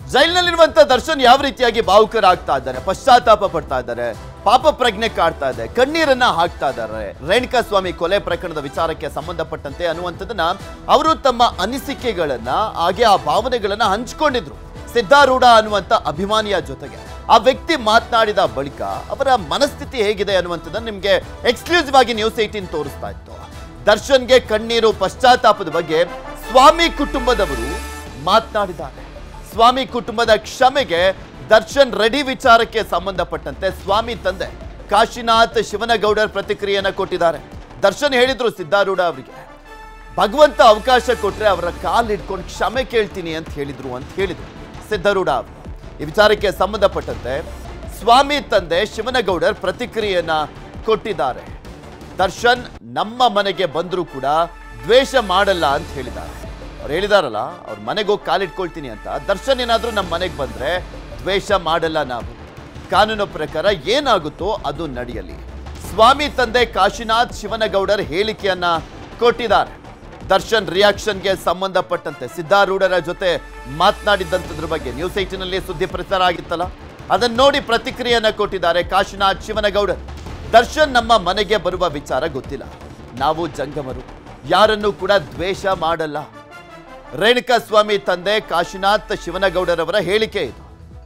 ಜೈಲಿನಲ್ಲಿರುವಂತ ದರ್ಶನ್ ಯಾವ ರೀತಿಯಾಗಿ ಭಾವುಕರಾಗ್ತಾ ಇದ್ದಾರೆ ಪಶ್ಚಾತ್ತಾಪ ಪಡ್ತಾ ಇದ್ದಾರೆ ಪಾಪ ಪ್ರಜ್ಞೆ ಕಾಡ್ತಾ ಇದೆ ಕಣ್ಣೀರನ್ನ ಹಾಕ್ತಾ ಇದ್ದಾರೆ ರೇಣುಕಾ ಸ್ವಾಮಿ ಕೊಲೆ ಪ್ರಕರಣದ ವಿಚಾರಕ್ಕೆ ಸಂಬಂಧಪಟ್ಟಂತೆ ಅನ್ನುವಂಥದ್ದನ್ನ ಅವರು ತಮ್ಮ ಅನಿಸಿಕೆಗಳನ್ನ ಹಾಗೆ ಆ ಭಾವನೆಗಳನ್ನ ಹಂಚ್ಕೊಂಡಿದ್ರು ಸಿದ್ಧಾರೂಢ ಅನ್ನುವಂಥ ಅಭಿಮಾನಿಯ ಜೊತೆಗೆ ಆ ವ್ಯಕ್ತಿ ಮಾತನಾಡಿದ ಬಳಿಕ ಅವರ ಮನಸ್ಥಿತಿ ಹೇಗಿದೆ ಅನ್ನುವಂಥದ್ದನ್ನ ನಿಮ್ಗೆ ಎಕ್ಸ್ಕ್ಲೂಸಿವ್ ಆಗಿ ನ್ಯೂಸ್ ಏಟೀನ್ ತೋರಿಸ್ತಾ ಇತ್ತು ದರ್ಶನ್ಗೆ ಕಣ್ಣೀರು ಪಶ್ಚಾತ್ತಾಪದ ಬಗ್ಗೆ ಸ್ವಾಮಿ ಕುಟುಂಬದವರು ಮಾತನಾಡಿದ್ದಾರೆ ಸ್ವಾಮಿ ಕುಟುಂಬದ ಕ್ಷಮೆಗೆ ದರ್ಶನ್ ರೆಡಿ ವಿಚಾರಕ್ಕೆ ಸಂಬಂಧಪಟ್ಟಂತೆ ಸ್ವಾಮಿ ತಂದೆ ಕಾಶಿನಾಥ್ ಶಿವನಗೌಡರ್ ಪ್ರತಿಕ್ರಿಯೆಯನ್ನ ಕೊಟ್ಟಿದ್ದಾರೆ ದರ್ಶನ್ ಹೇಳಿದ್ರು ಸಿದ್ಧಾರೂಢ ಅವರಿಗೆ ಭಗವಂತ ಅವಕಾಶ ಕೊಟ್ರೆ ಅವರ ಕಾಲ್ ಇಟ್ಕೊಂಡು ಕ್ಷಮೆ ಕೇಳ್ತೀನಿ ಅಂತ ಹೇಳಿದ್ರು ಅಂತ ಹೇಳಿದ್ರು ಸಿದ್ಧಾರೂಢ ಅವರು ಈ ವಿಚಾರಕ್ಕೆ ಸಂಬಂಧಪಟ್ಟಂತೆ ಸ್ವಾಮಿ ತಂದೆ ಶಿವನಗೌಡರ್ ಪ್ರತಿಕ್ರಿಯೆಯನ್ನ ಕೊಟ್ಟಿದ್ದಾರೆ ದರ್ಶನ್ ನಮ್ಮ ಮನೆಗೆ ಬಂದರೂ ಕೂಡ ದ್ವೇಷ ಮಾಡಲ್ಲ ಅಂತ ಹೇಳಿದ್ದಾರೆ ಅವ್ರು ಹೇಳಿದಾರಲ್ಲ ಅವ್ರ ಮನೆಗೆ ಹೋಗಿ ಕಾಲಿಟ್ಕೊಳ್ತೀನಿ ಅಂತ ದರ್ಶನ್ ಏನಾದರೂ ನಮ್ಮ ಮನೆಗೆ ಬಂದರೆ ದ್ವೇಷ ಮಾಡಲ್ಲ ನಾವು ಕಾನೂನು ಪ್ರಕಾರ ಏನಾಗುತ್ತೋ ಅದು ನಡೆಯಲಿ ಸ್ವಾಮಿ ತಂದೆ ಕಾಶಿನಾಥ್ ಶಿವನಗೌಡರ್ ಹೇಳಿಕೆಯನ್ನ ಕೊಟ್ಟಿದ್ದಾರೆ ದರ್ಶನ್ ರಿಯಾಕ್ಷನ್ಗೆ ಸಂಬಂಧಪಟ್ಟಂತೆ ಸಿದ್ಧಾರೂಢರ ಜೊತೆ ಮಾತನಾಡಿದ್ದಂಥದ್ರ ಬಗ್ಗೆ ನ್ಯೂಸ್ ಏಟಿನಲ್ಲಿ ಸುದ್ದಿ ಪ್ರಚಾರ ಆಗಿತ್ತಲ್ಲ ಅದನ್ನ ನೋಡಿ ಪ್ರತಿಕ್ರಿಯೆಯನ್ನ ಕೊಟ್ಟಿದ್ದಾರೆ ಕಾಶಿನಾಥ್ ಶಿವನಗೌಡರ್ ದರ್ಶನ್ ನಮ್ಮ ಮನೆಗೆ ಬರುವ ವಿಚಾರ ಗೊತ್ತಿಲ್ಲ ನಾವು ಜಂಗಮರು ಯಾರನ್ನೂ ಕೂಡ ದ್ವೇಷ ಮಾಡಲ್ಲ ರೇಣುಕಾ ಸ್ವಾಮಿ ತಂದೆ ಕಾಶಿನಾಥ್ ಶಿವನಗೌಡರವರ ಹೇಳಿಕೆ ಇದು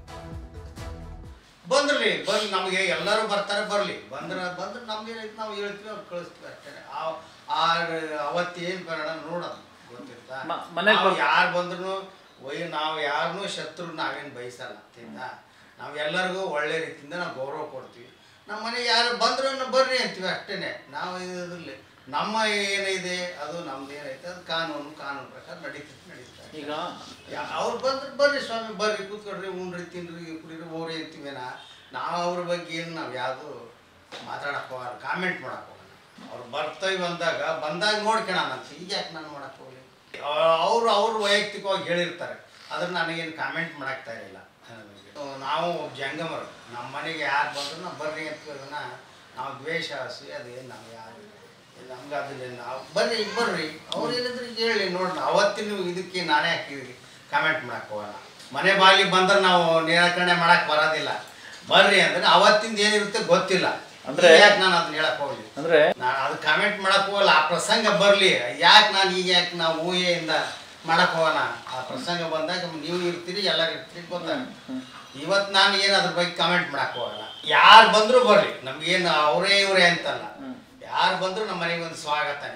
ಬಂದ್ರಿ ಬರ್ಲಿ ನಮಗೆ ಎಲ್ಲರೂ ಬರ್ತಾರೆ ಬರ್ಲಿ ಬಂದ್ರ ಬಂದ್ರೆ ನಮ್ಗೆ ಏನೈತೆ ನಾವು ಹೇಳ್ತೀವಿ ಅವ್ರು ಕಳಿಸ್ತೀವಿ ಅಷ್ಟೇ ಆ- ಆ ಅವತ್ತೇನು ಕನ್ನಡ ನೋಡೋದು ಗೊತ್ತಿರ್ತಾ ಮ- ಮನೆಗ್ ಬರ್- ಯಾರು ಬಂದ್ರು ಒಯ್ ನಾವು ಯಾರನ್ನೂ ಶತ್ರು ನಾವೇನು ಬಯಸಲ್ಲ ತಿಂದ ನಾವು ಎಲ್ಲರಿಗೂ ಒಳ್ಳೆ ರೀತಿಯಿಂದ ನಾವು ಗೌರವ ಕೊಡ್ತೀವಿ ನಮ್ಮ ಮನೆಗೆ ಯಾರು ಬಂದ್ರು ಬರ್ರಿ ಅಂತೀವಿ ಅಷ್ಟೇನೆ ನಾವು ಇದ್ರಲ್ಲಿ ನಮ್ಮ ಏನಿದೆ ಅದು ನಮ್ದು ಏನೈತೆ ಅದು ಕಾನೂನು ಕಾನೂನು ಪ್ರಕಾರ ನಡೀತೈತೆ ನಡೀತಾ ಈಗ ಅವ್ರು ಬಂದ್ರೆ ಬರ್ರಿ ಸ್ವಾಮಿ ಬರ್ರಿ ಕೂತ್ಕೊಡ್ರಿ ಉಣ್ರಿ ತಿನ್ರಿ ಕುಡೀರಿ ಹೋಗ್ರಿ ಅಂತೀವೇನ ನಾವು ಅವ್ರ ಬಗ್ಗೆ ಏನು ನಾವು ಯಾವುದು ಮಾತಾಡಕ್ಕೆ ಹೋಗಲ್ಲ ಕಾಮೆಂಟ್ ಮಾಡಕ್ಕೆ ಹೋಗಲ್ಲ ಅವ್ರು ಬರ್ತೀವಿ ಬಂದಾಗ ಬಂದಾಗ ನೋಡ್ಕೊಳಂತ ಈಗ ಯಾಕೆ ನಾನು ಮಾಡಕ್ಕೆ ಹೋಗಲಿ ಅವರು ಅವ್ರು ವೈಯಕ್ತಿಕವಾಗಿ ಹೇಳಿರ್ತಾರೆ ಆದ್ರೆ ನನಗೇನು ಕಾಮೆಂಟ್ ಮಾಡಾಕ್ತಾ ಇರಲಿಲ್ಲ ನಾವು ಜಂಗಮರು ನಮ್ಮ ಮನೆಗೆ ಯಾರು ಬಂದ್ರು ನಾವು ಬರ್ರಿ ಅಂತ ಕೇಳೋಣ ನಾವು ದ್ವೇಷ ಹಸಿ ಅದೇನು ನಾವು ಯಾರು ನಮ್ಗೆ ಅದನ್ನ ನಾವು ಬರ್ರಿ ಈಗ ಬರ್ರಿ ಅವ್ರು ಏನಿದ್ರೆ ಈಗ ಹೇಳಿ ನೋಡೋಣ ಅವತ್ತಿನ ಇದಕ್ಕೆ ನಾನೇ ಹಾಕಿದ್ರಿ ಕಾಮೆಂಟ್ ಮಾಡಕ್ಕೆ ಹೋಗಲ್ಲ ಮನೆ ಬಾಗಿಲಿಗೆ ಬಂದ್ರೆ ನಾವು ನಿರಾಕರಣೆ ಮಾಡಕ್ಕೆ ಬರೋದಿಲ್ಲ ಬರ್ರಿ ಅಂದ್ರೆ ಅವತ್ತಿಂದ ಏನಿರುತ್ತೆ ಗೊತ್ತಿಲ್ಲ ಅಂದ್ರೆ- ಈಗ ಯಾಕೆ ನಾನು ಅದನ್ನ ಹೇಳಕ್ ಹೋಗ್ಲಿ ಅಂದ್ರೆ ನಾನು ಅದು ಕಾಮೆಂಟ್ ಮಾಡಕ್ ಹೋಗಲ್ಲ ಆ ಪ್ರಸಂಗ ಬರಲಿ ಯಾಕೆ ನಾನು ಈಗ ಯಾಕೆ ನಾವು ಊಹೆಯಿಂದ ಮಾಡಕ್ ಹೋಗೋಣ ಆ ಪ್ರಸಂಗ ಬಂದಾಗ ನೀವು ಇರ್ತೀರಿ ಎಲ್ಲರೂ ಇರ್ತೀರಿ ಗೊತ್ತಾಗುತ್ತೆ ಇವತ್ತು ನಾನು ಏನು ಅದ್ರ ಬಗ್ಗೆ ಕಾಮೆಂಟ್ ಮಾಡಕ್ ಹೋಗಲ್ಲ ಯಾರು ಬಂದರೂ ಬರ್ಲಿ ನಮ್ಗೇನು ಅವರೇ ಇವರೇ ಅಂತಲ್ಲ ಯಾರು ಬಂದರೂ ನಮ್ಮ ಮನೆಗೆ ಒಂದು ಸ್ವಾಗತನೇ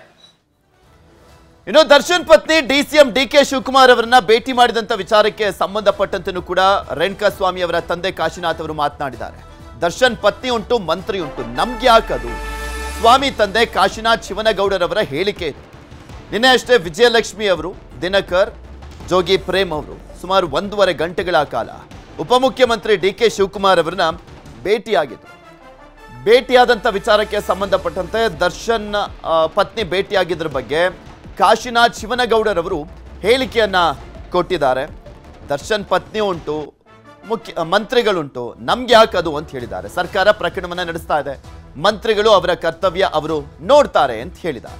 ಇನ್ನು ದರ್ಶನ್ ಪತ್ನಿ D C M D K Shivakumar ಅವರನ್ನ ಭೇಟಿ ಮಾಡಿದಂತ ವಿಚಾರಕ್ಕೆ ಸಂಬಂಧಪಟ್ಟಂತೆಯೂ ಕೂಡ ರೇಣುಕಾ ಸ್ವಾಮಿ ಅವರ ತಂದೆ ಕಾಶಿನಾಥ್ ಅವರು ಮಾತನಾಡಿದ್ದಾರೆ ದರ್ಶನ್ ಪತ್ನಿ ಉಂಟು ಮಂತ್ರಿ ಉಂಟು ನಮ್ಗೆ ಯಾಕದು ಸ್ವಾಮಿ ತಂದೆ ಕಾಶಿನಾಥ್ ಶಿವನಗೌಡರವರ ಹೇಳಿಕೆ ಇದು ನಿನ್ನೆ ಅಷ್ಟೇ ವಿಜಯಲಕ್ಷ್ಮಿ ಅವರು ದಿನಕರ್ ಜೋಗಿ ಪ್ರೇಮ್ ಅವರು ಸುಮಾರು ಒಂದೂವರೆ ಗಂಟೆಗಳ ಕಾಲ ಉಪಮುಖ್ಯಮಂತ್ರಿ ಡಿ ಕೆ ಶಿವಕುಮಾರ್ ಅವರನ್ನ ಭೇಟಿಯಾಗಿದ್ರು ಭೇಟಿಯಾದಂಥ ವಿಚಾರಕ್ಕೆ ಸಂಬಂಧಪಟ್ಟಂತೆ ದರ್ಶನ್ ಆ, ಪತ್ನಿ ಭೇಟಿಯಾಗಿದ್ರ ಬಗ್ಗೆ ಕಾಶಿನಾಥ್ ಶಿವನಗೌಡರವರು ಹೇಳಿಕೆಯನ್ನ ಕೊಟ್ಟಿದ್ದಾರೆ ದರ್ಶನ್ ಪತ್ನಿ ಉಂಟು ಮುಖ್ಯ ಮಂತ್ರಿಗಳುಂಟು ನಮ್ಗೆ ಯಾಕೆ ಅದು ಅಂತ ಹೇಳಿದ್ದಾರೆ ಸರ್ಕಾರ ಪ್ರಕರಣವನ್ನ ನಡೆಸ್ತಾ ಇದೆ ಮಂತ್ರಿಗಳು ಅವರ ಕರ್ತವ್ಯ ಅವರು ನೋಡ್ತಾರೆ ಅಂತ ಹೇಳಿದ್ದಾರೆ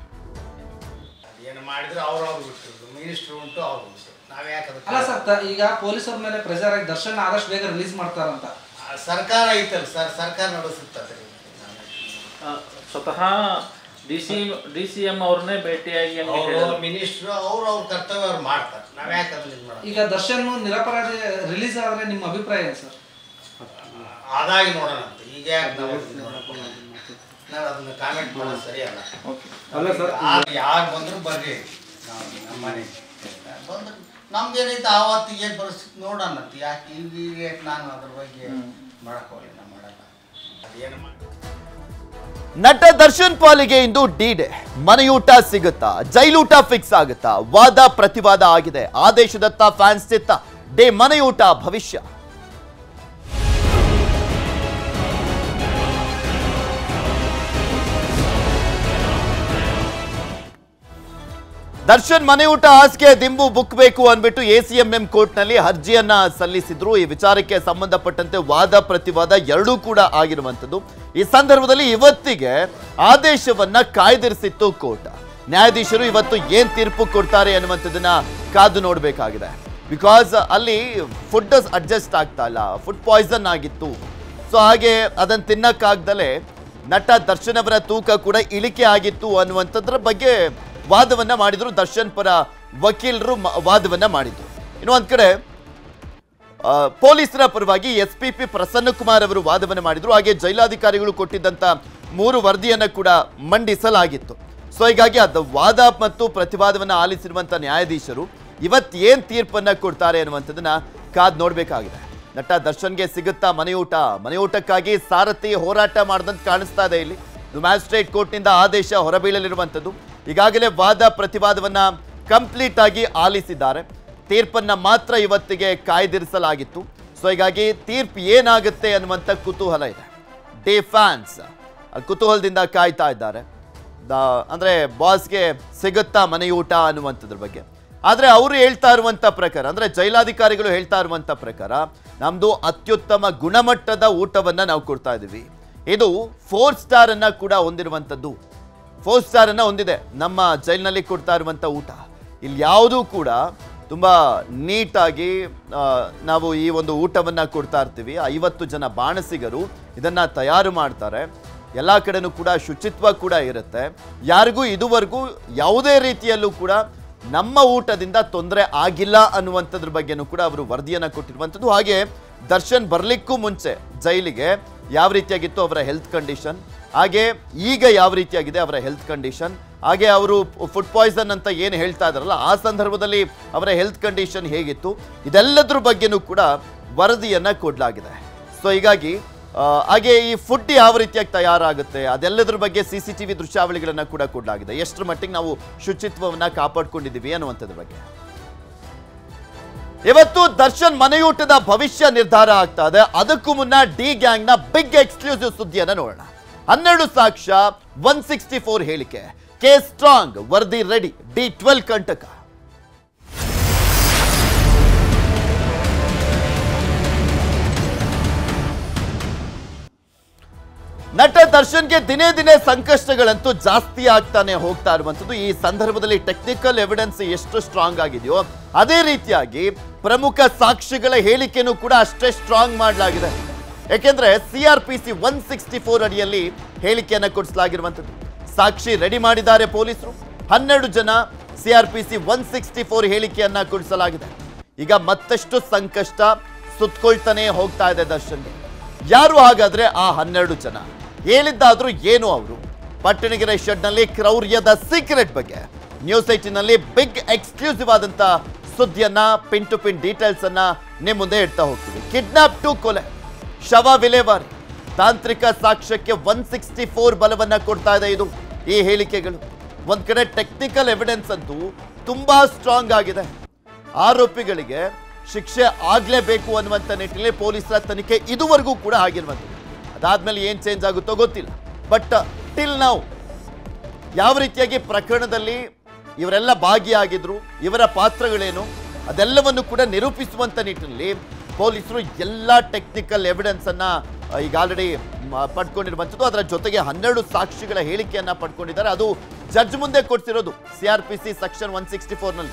ಏನು ಮಾಡಿದ್ರು ಅವ್ರು ಅವ್ರು ಬಿಟ್ಟಿದ್ರು ಮಿನಿಸ್ಟ್ರು ಉಂಟು ಅವ್ರು ಉಂಟು ನಾವು ಯಾಕೆ ಅಲ್ಲ ಅದಕ್ಕೆ ಸರ್ ತ- ಈಗ ಪೊಲೀಸರ ಮೇಲೆ ಪ್ರೆಷರ್ ಆಗಿ ದರ್ಶನ್ ಆದಷ್ಟು ಬೇಗ ರಿಲೀಸ್ ಮಾಡ್ತಾರಂತ ಆ ಸರ್ಕಾರ ಐತಲ್ಲ ಸರ್ ಸರ್ಕಾರ ನಡೆಸುತ್ತೆ ಆ, ಸ್ವತಃ D C D C M ಅವ್ರನ್ನೇ ಭೇಟಿಯಾಗಿ ಹಂಗೆ ಅವರು ಹೇಳಿದ್ರು. ಮಿನಿಸ್ಟ್ರು ಅವ್ರು ಅವ್ರ ಕರ್ತವ್ಯ ಅವ್ರು ಮಾಡ್ತಾರೆ ನಾವು ಯಾಕೆ ಅದನ್ನ ಇದು ಮಾಡೋದು ಈಗ ದರ್ಶನ್ ನಿರಪರಾಧಿ ರಿಲೀಸ್ ಆದ್ರೆ ನಿಮ್ಮ ಅಭಿಪ್ರಾಯ ಏನು ಸರ್ ಆದಾಗ ನೋಡೋಣ ಅಂತ ಈಗ ಯಾಕೆ ನಾವು ಅದನ್ನ ನೋಡಕ್ ಹೋಗೋಣ? ನಾವು ಅದನ್ನ ಕಾಮೆಂಟ್ ಮಾಡೋದು ಸರಿಯಲ್ಲ ಅಲ್ಲ ಸರ್ ಯಾರು ಬಂದ್ರು ಬರ್ರಿ ನಾವು ನಮ್ಮ ಮನೆಗೆ ಬಂದ್ರೆ ನಮ್ದೇನೈತೆ ಆವತ್ತಿಗೆ ಏನು ಪರಿಸ್ಥಿತಿ ನೋಡೋಣ ಅಂತ ಯಾಕೆ ಈಗ ಈಗ ಯಾಕೆ ನಾನು ಅದ್ರ ಬಗ್ಗೆ ಮಾಡಕ್ ಹೋಗಲಿ ನಾವು ಮಾಡಲ್ಲ ಅದೇನು ಮಾಡಿ ನಟ ದರ್ಶನ್ ಪಾಲಿಗೆ ಇಂದು ಡಿ ಡೇ ಮನೆಯೂಟ ಸಿಗುತ್ತಾ ಜೈಲೂಟ ಫಿಕ್ಸ್ ಆಗುತ್ತಾ ವಾದ ಪ್ರತಿವಾದ ಆಗಿದೆ ಆದೇಶದತ್ತ ಫ್ಯಾನ್ಸ್ ಚಿತ್ತ ಡೇ ಮನೆಯೂಟ ಭವಿಷ್ಯ ದರ್ಶನ್ ಮನೆಯೂಟ ಹಾಸಿಗೆ ದಿಂಬು ಬುಕ್ ಬೇಕು ಅಂದ್ಬಿಟ್ಟು ಎಸಿಎಂಎಂ ಕೋರ್ಟ್ನಲ್ಲಿ ಅರ್ಜಿಯನ್ನ ಸಲ್ಲಿಸಿದ್ರು ಈ ವಿಚಾರಕ್ಕೆ ಸಂಬಂಧಪಟ್ಟಂತೆ ವಾದ ಪ್ರತಿವಾದ ಎರಡೂ ಕೂಡ ಆಗಿರುವಂಥದ್ದು ಈ ಸಂದರ್ಭದಲ್ಲಿ ಇವತ್ತಿಗೆ ಆದೇಶವನ್ನ ಕಾಯ್ದಿರಿಸಿತ್ತು ಕೋರ್ಟ್ ನ್ಯಾಯಾಧೀಶರು ಇವತ್ತು ಏನ್ ತೀರ್ಪು ಕೊಡ್ತಾರೆ ಅನ್ನುವಂಥದ್ದನ್ನ ಕಾದು ನೋಡಬೇಕಾಗಿದೆ ಬಿಕಾಸ್ ಅಲ್ಲಿ ಫುಡ್ ಅಡ್ಜಸ್ಟ್ ಆಗ್ತಾ ಇಲ್ಲ ಫುಡ್ ಪಾಯ್ಸನ್ ಆಗಿತ್ತು ಸೊ ಹಾಗೆ ಅದನ್ನು ತಿನ್ನಕ್ಕಾಗ್ದಲೇ ನಟ ದರ್ಶನ್ ಅವರ ತೂಕ ಕೂಡ ಇಳಿಕೆ ಆಗಿತ್ತು ಅನ್ನುವಂಥದ್ರ ಬಗ್ಗೆ ವಾದವನ್ನ ಮಾಡಿದ್ರು ದರ್ಶನ್ ಪರ ವಕೀಲರು ಮ- ವಾದವನ್ನ ಮಾಡಿದ್ರು ಇನ್ನು ಒಂದ್ ಕಡೆ ಆ, ಪೊಲೀಸರ ಪರವಾಗಿ S P P Prasanna Kumar ಅವರು ವಾದವನ್ನು ಮಾಡಿದ್ರು ಹಾಗೆ ಜೈಲಾಧಿಕಾರಿಗಳು ಕೊಟ್ಟಿದ್ದಂತ ಮೂರು ವರದಿಯನ್ನ ಕೂಡ ಮಂಡಿಸಲಾಗಿತ್ತು ಸೊ ಹೀಗಾಗಿ ಅದು ವಾದ ಮತ್ತು ಪ್ರತಿವಾದವನ್ನ ಆಲಿಸಿರುವಂತ ನ್ಯಾಯಾಧೀಶರು ಇವತ್ತು ಏನ್ ತೀರ್ಪನ್ನ ಕೊಡ್ತಾರೆ ಅನ್ನುವಂಥದ್ದನ್ನ ಕಾದ್ ನೋಡ್ಬೇಕಾಗಿದೆ ನಟ ದರ್ಶನ್ಗೆ ಸಿಗುತ್ತಾ ಮನೆಯೂಟ ಮನೆಯೂಟಕ್ಕಾಗಿ ಸಾರಥಿ ಹೋರಾಟ ಮಾಡ್ದಂತ ಕಾಣಿಸ್ತಾ ಇದೆ ಇಲ್ಲಿ ಇದು ಮ್ಯಾಜಿಸ್ಟ್ರೇಟ್ ಕೋರ್ಟ್ನಿಂದ ಆದೇಶ ಹೊರಬೀಳಲಿರುವಂಥದ್ದು ಈಗಾಗಲೇ ವಾದ ಪ್ರತಿವಾದವನ್ನ ಕಂಪ್ಲೀಟ್ ಆಗಿ ಆಲಿಸಿದ್ದಾರೆ ತೀರ್ಪನ್ನ ಮಾತ್ರ ಇವತ್ತಿಗೆ ಕಾಯ್ದಿರಿಸಲಾಗಿತ್ತು ಸೊ ಹೀಗಾಗಿ ತೀರ್ಪು ಏನಾಗುತ್ತೆ ಅನ್ನುವಂಥ ಕುತೂಹಲ ಇದೆ ಡೇ ಫ್ಯಾನ್ಸ್ ಕುತೂಹಲದಿಂದ ಕಾಯ್ತಾ ಇದ್ದಾರೆ ದ- ಅಂದ್ರೆ ಬಾಸ್ಗೆ ಸಿಗುತ್ತಾ ಮನೆಯೂಟ ಅನ್ನುವಂಥದ್ರ ಬಗ್ಗೆ ಆದ್ರೆ ಅವರು ಹೇಳ್ತಾ ಇರುವಂತ ಪ್ರಕಾರ ಅಂದ್ರೆ ಜೈಲಾಧಿಕಾರಿಗಳು ಹೇಳ್ತಾ ಇರುವಂತ ಪ್ರಕಾರ ನಮ್ದು ಅತ್ಯುತ್ತಮ ಗುಣಮಟ್ಟದ ಊಟವನ್ನ ನಾವು ಕೊಡ್ತಾ ಇದೀವಿ ಇದು ಫೋರ್ ಸ್ಟಾರ್ ಅನ್ನ ಕೂಡ ಹೊಂದಿರುವಂಥದ್ದು ಫೋರ್ ಸ್ಟಾರ್ ಅನ್ನ ಹೊಂದಿದೆ ನಮ್ಮ ಜೈಲಿನಲ್ಲಿ ಕೊಡ್ತಾ ಇರುವಂತ ಊಟ ಇಲ್ಲಿ ಯಾವುದೂ ಕೂಡ ತುಂಬಾ ನೀಟಾಗಿ ಆ, ನಾವು ಈ ಒಂದು ಊಟವನ್ನ ಕೊಡ್ತಾ ಇರ್ತೀವಿ ಐವತ್ತು ಜನ ಬಾಣಸಿಗರು ಇದನ್ನ ತಯಾರು ಮಾಡ್ತಾರೆ ಎಲ್ಲ ಕಡೆನೂ ಕೂಡ ಶುಚಿತ್ವ ಕೂಡ ಇರುತ್ತೆ ಯಾರಿಗೂ ಇದುವರೆಗೂ ಯಾವುದೇ ರೀತಿಯಲ್ಲೂ ಕೂಡ ನಮ್ಮ ಊಟದಿಂದ ತೊಂದರೆ ಆಗಿಲ್ಲ ಅನ್ನುವಂಥದ್ರ ಬಗ್ಗೆನೂ ಕೂಡ ಅವರು ವರದಿಯನ್ನ ಕೊಟ್ಟಿರುವಂಥದ್ದು ಹಾಗೆ ದರ್ಶನ್ ಬರ್ಲಿಕ್ಕೂ ಮುಂಚೆ ಜೈಲಿಗೆ ಯಾವ ರೀತಿಯಾಗಿತ್ತು ಅವರ ಹೆಲ್ತ್ ಕಂಡೀಷನ್ ಹಾಗೆ ಈಗ ಯಾವ ರೀತಿಯಾಗಿದೆ ಅವರ ಹೆಲ್ತ್ ಕಂಡೀಷನ್ ಹಾಗೆ ಅವರು ಫುಡ್ ಪಾಯ್ಸನ್ ಅಂತ ಏನು ಹೇಳ್ತಾ ಇದಾರಲ್ಲ ಆ ಸಂದರ್ಭದಲ್ಲಿ ಅವರ ಹೆಲ್ತ್ ಕಂಡೀಷನ್ ಹೇಗಿತ್ತು ಇದೆಲ್ಲದ್ರ ಬಗ್ಗೆನೂ ಕೂಡ ವರದಿಯನ್ನ ಕೊಡಲಾಗಿದೆ ಸೊ ಹೀಗಾಗಿ ಆ, ಹಾಗೆ ಈ ಫುಡ್ ಯಾವ ರೀತಿಯಾಗಿ ತಯಾರಾಗುತ್ತೆ ಅದೆಲ್ಲದ್ರ ಬಗ್ಗೆ ಸಿ ಸಿ ಟಿ ವಿ ದೃಶ್ಯಾವಳಿಗಳನ್ನ ಕೂಡ ಕೊಡಲಾಗಿದೆ ಎಷ್ಟರ ಮಟ್ಟಿಗೆ ನಾವು ಶುಚಿತ್ವವನ್ನ ಕಾಪಾಡ್ಕೊಂಡಿದ್ದೀವಿ ಅನ್ನುವಂಥದ್ರ ಬಗ್ಗೆ ಇವತ್ತು ದರ್ಶನ್ ಮನೆಯೂಟದ ಭವಿಷ್ಯ ನಿರ್ಧಾರ ಆಗ್ತಾ ಇದೆ ಅದಕ್ಕೂ ಮುನ್ನ ಡಿ ಗ್ಯಾಂಗ್ ನ ಬಿಗ್ ಎಕ್ಸ್ಕ್ಲೂಸಿವ್ ಸುದ್ದಿಯನ್ನ ನೋಡೋಣ ಹನ್ನೆರಡು ಸಾಕ್ಷ್ಯ ಒನ್ ಸಿಕ್ಸ್ಟಿ ಫೋರ್ ಹೇಳಿಕೆ ಕೆ ಸ್ಟ್ರಾಂಗ್ ವರದಿ ರೆಡಿ ಡಿ ಟ್ವೆಲ್ ಕಂಟಕ ನಟ ದರ್ಶನ್ಗೆ ದಿನೇ ದಿನೇ ಸಂಕಷ್ಟಗಳಂತೂ ಜಾಸ್ತಿ ಆಗ್ತಾನೆ ಹೋಗ್ತಾ ಇರುವಂಥದ್ದು ಈ ಸಂದರ್ಭದಲ್ಲಿ ಟೆಕ್ನಿಕಲ್ ಎವಿಡೆನ್ಸ್ ಎಷ್ಟು ಸ್ಟ್ರಾಂಗ್ ಆಗಿದೆಯೋ ಅದೇ ರೀತಿಯಾಗಿ ಪ್ರಮುಖ ಸಾಕ್ಷಿಗಳ ಹೇಳಿಕೆನೂ ಕೂಡ ಅಷ್ಟೇ ಸ್ಟ್ರಾಂಗ್ ಮಾಡಲಾಗಿದೆ ಯಾಕೆಂದ್ರೆ C R P C one sixty four ಅಡಿಯಲ್ಲಿ ಹೇಳಿಕೆಯನ್ನ ಕೊಡಿಸಲಾಗಿರುವಂಥದ್ದು ಸಾಕ್ಷಿ ರೆಡಿ ಮಾಡಿದ್ದಾರೆ ಪೊಲೀಸರು ಹನ್ನೆರಡು ಜನ C R P C one sixty four ಹೇಳಿಕೆಯನ್ನ ಕೊಡಿಸಲಾಗಿದೆ ಈಗ ಮತ್ತಷ್ಟು ಸಂಕಷ್ಟ ಸುತ್ಕೊಳ್ತಾನೆ ಹೋಗ್ತಾ ಇದೆ ದರ್ಶನ್ಗೆ ಯಾರು ಹಾಗಾದ್ರೆ ಆ ಹನ್ನೆರಡು ಜನ ಹೇಳಿದ್ದಾದ್ರೂ ಏನು ಅವರು ಪಟ್ಟಣಗೆರೆ ಶೆಡ್ನಲ್ಲಿ ಕ್ರೌರ್ಯದ ಸೀಕ್ರೆಟ್ ಬಗ್ಗೆ ನ್ಯೂಸ್ ಏಟಿನಲ್ಲಿ ಬಿಗ್ ಎಕ್ಸ್ಕ್ಲೂಸಿವ್ ಆದಂತ ಸುದ್ದಿಯನ್ನ ಪಿನ್ ಟು ಪಿನ್ ಡೀಟೇಲ್ಸ್ ಅನ್ನ ನಿಮ್ ಮುಂದೆ ಇಡ್ತಾ ಹೋಗ್ತೀವಿ ಕಿಡ್ನಾಪ್ ಟು ಕೊಲೆ ಶವ ವಿಲೇವಾರಿ ತಾಂತ್ರಿಕ ಸಾಕ್ಷ್ಯಕ್ಕೆ ಒನ್ ಸಿಕ್ಸ್ಟಿ ಫೋರ್ ಬಲವನ್ನ ಕೊಡ್ತಾ ಇದೆ ಇದು ಈ ಹೇಳಿಕೆಗಳು ಒಂದ್ ಕಡೆ ಟೆಕ್ನಿಕಲ್ ಎವಿಡೆನ್ಸ್ ಅಂತೂ ತುಂಬಾ ಸ್ಟ್ರಾಂಗ್ ಆಗಿದೆ ಆರೋಪಿಗಳಿಗೆ ಶಿಕ್ಷೆ ಆಗ್ಲೇಬೇಕು ಅನ್ನುವಂಥ ನಿಟ್ಟಿನಲ್ಲಿ ಪೊಲೀಸರ ತನಿಖೆ ಇದುವರೆಗೂ ಕೂಡ ಆಗಿರುವಂಥದ್ದು ಅದಾದ್ಮೇಲೆ ಏನ್ ಚೇಂಜ್ ಆಗುತ್ತೋ ಗೊತ್ತಿಲ್ಲ ಬಟ್ ಟಿಲ್ ನಾವು ಯಾವ ರೀತಿಯಾಗಿ ಪ್ರಕರಣದಲ್ಲಿ ಇವರೆಲ್ಲ ಭಾಗಿಯಾಗಿದ್ರು ಇವರ ಪಾತ್ರಗಳೇನು ಅದೆಲ್ಲವನ್ನು ಕೂಡ ನಿರೂಪಿಸುವಂತ ನಿಟ್ಟಿನಲ್ಲಿ ಪೊಲೀಸರು ಎಲ್ಲ ಟೆಕ್ನಿಕಲ್ ಎವಿಡೆನ್ಸ್ ಅನ್ನ ಆ, ಈಗ ಆಲ್ರೆಡಿ ಪಡ್ಕೊಂಡಿರುವಂಥದ್ದು ಅದರ ಜೊತೆಗೆ ಹನ್ನೆರಡು ಸಾಕ್ಷಿಗಳ ಹೇಳಿಕೆಯನ್ನ ಪಡ್ಕೊಂಡಿದ್ದಾರೆ ಅದು ಜಡ್ಜ್ ಮುಂದೆ ಕೊಡ್ತಿರೋದು C R P C section one sixty ಫೋರ್ನಲ್ಲಿ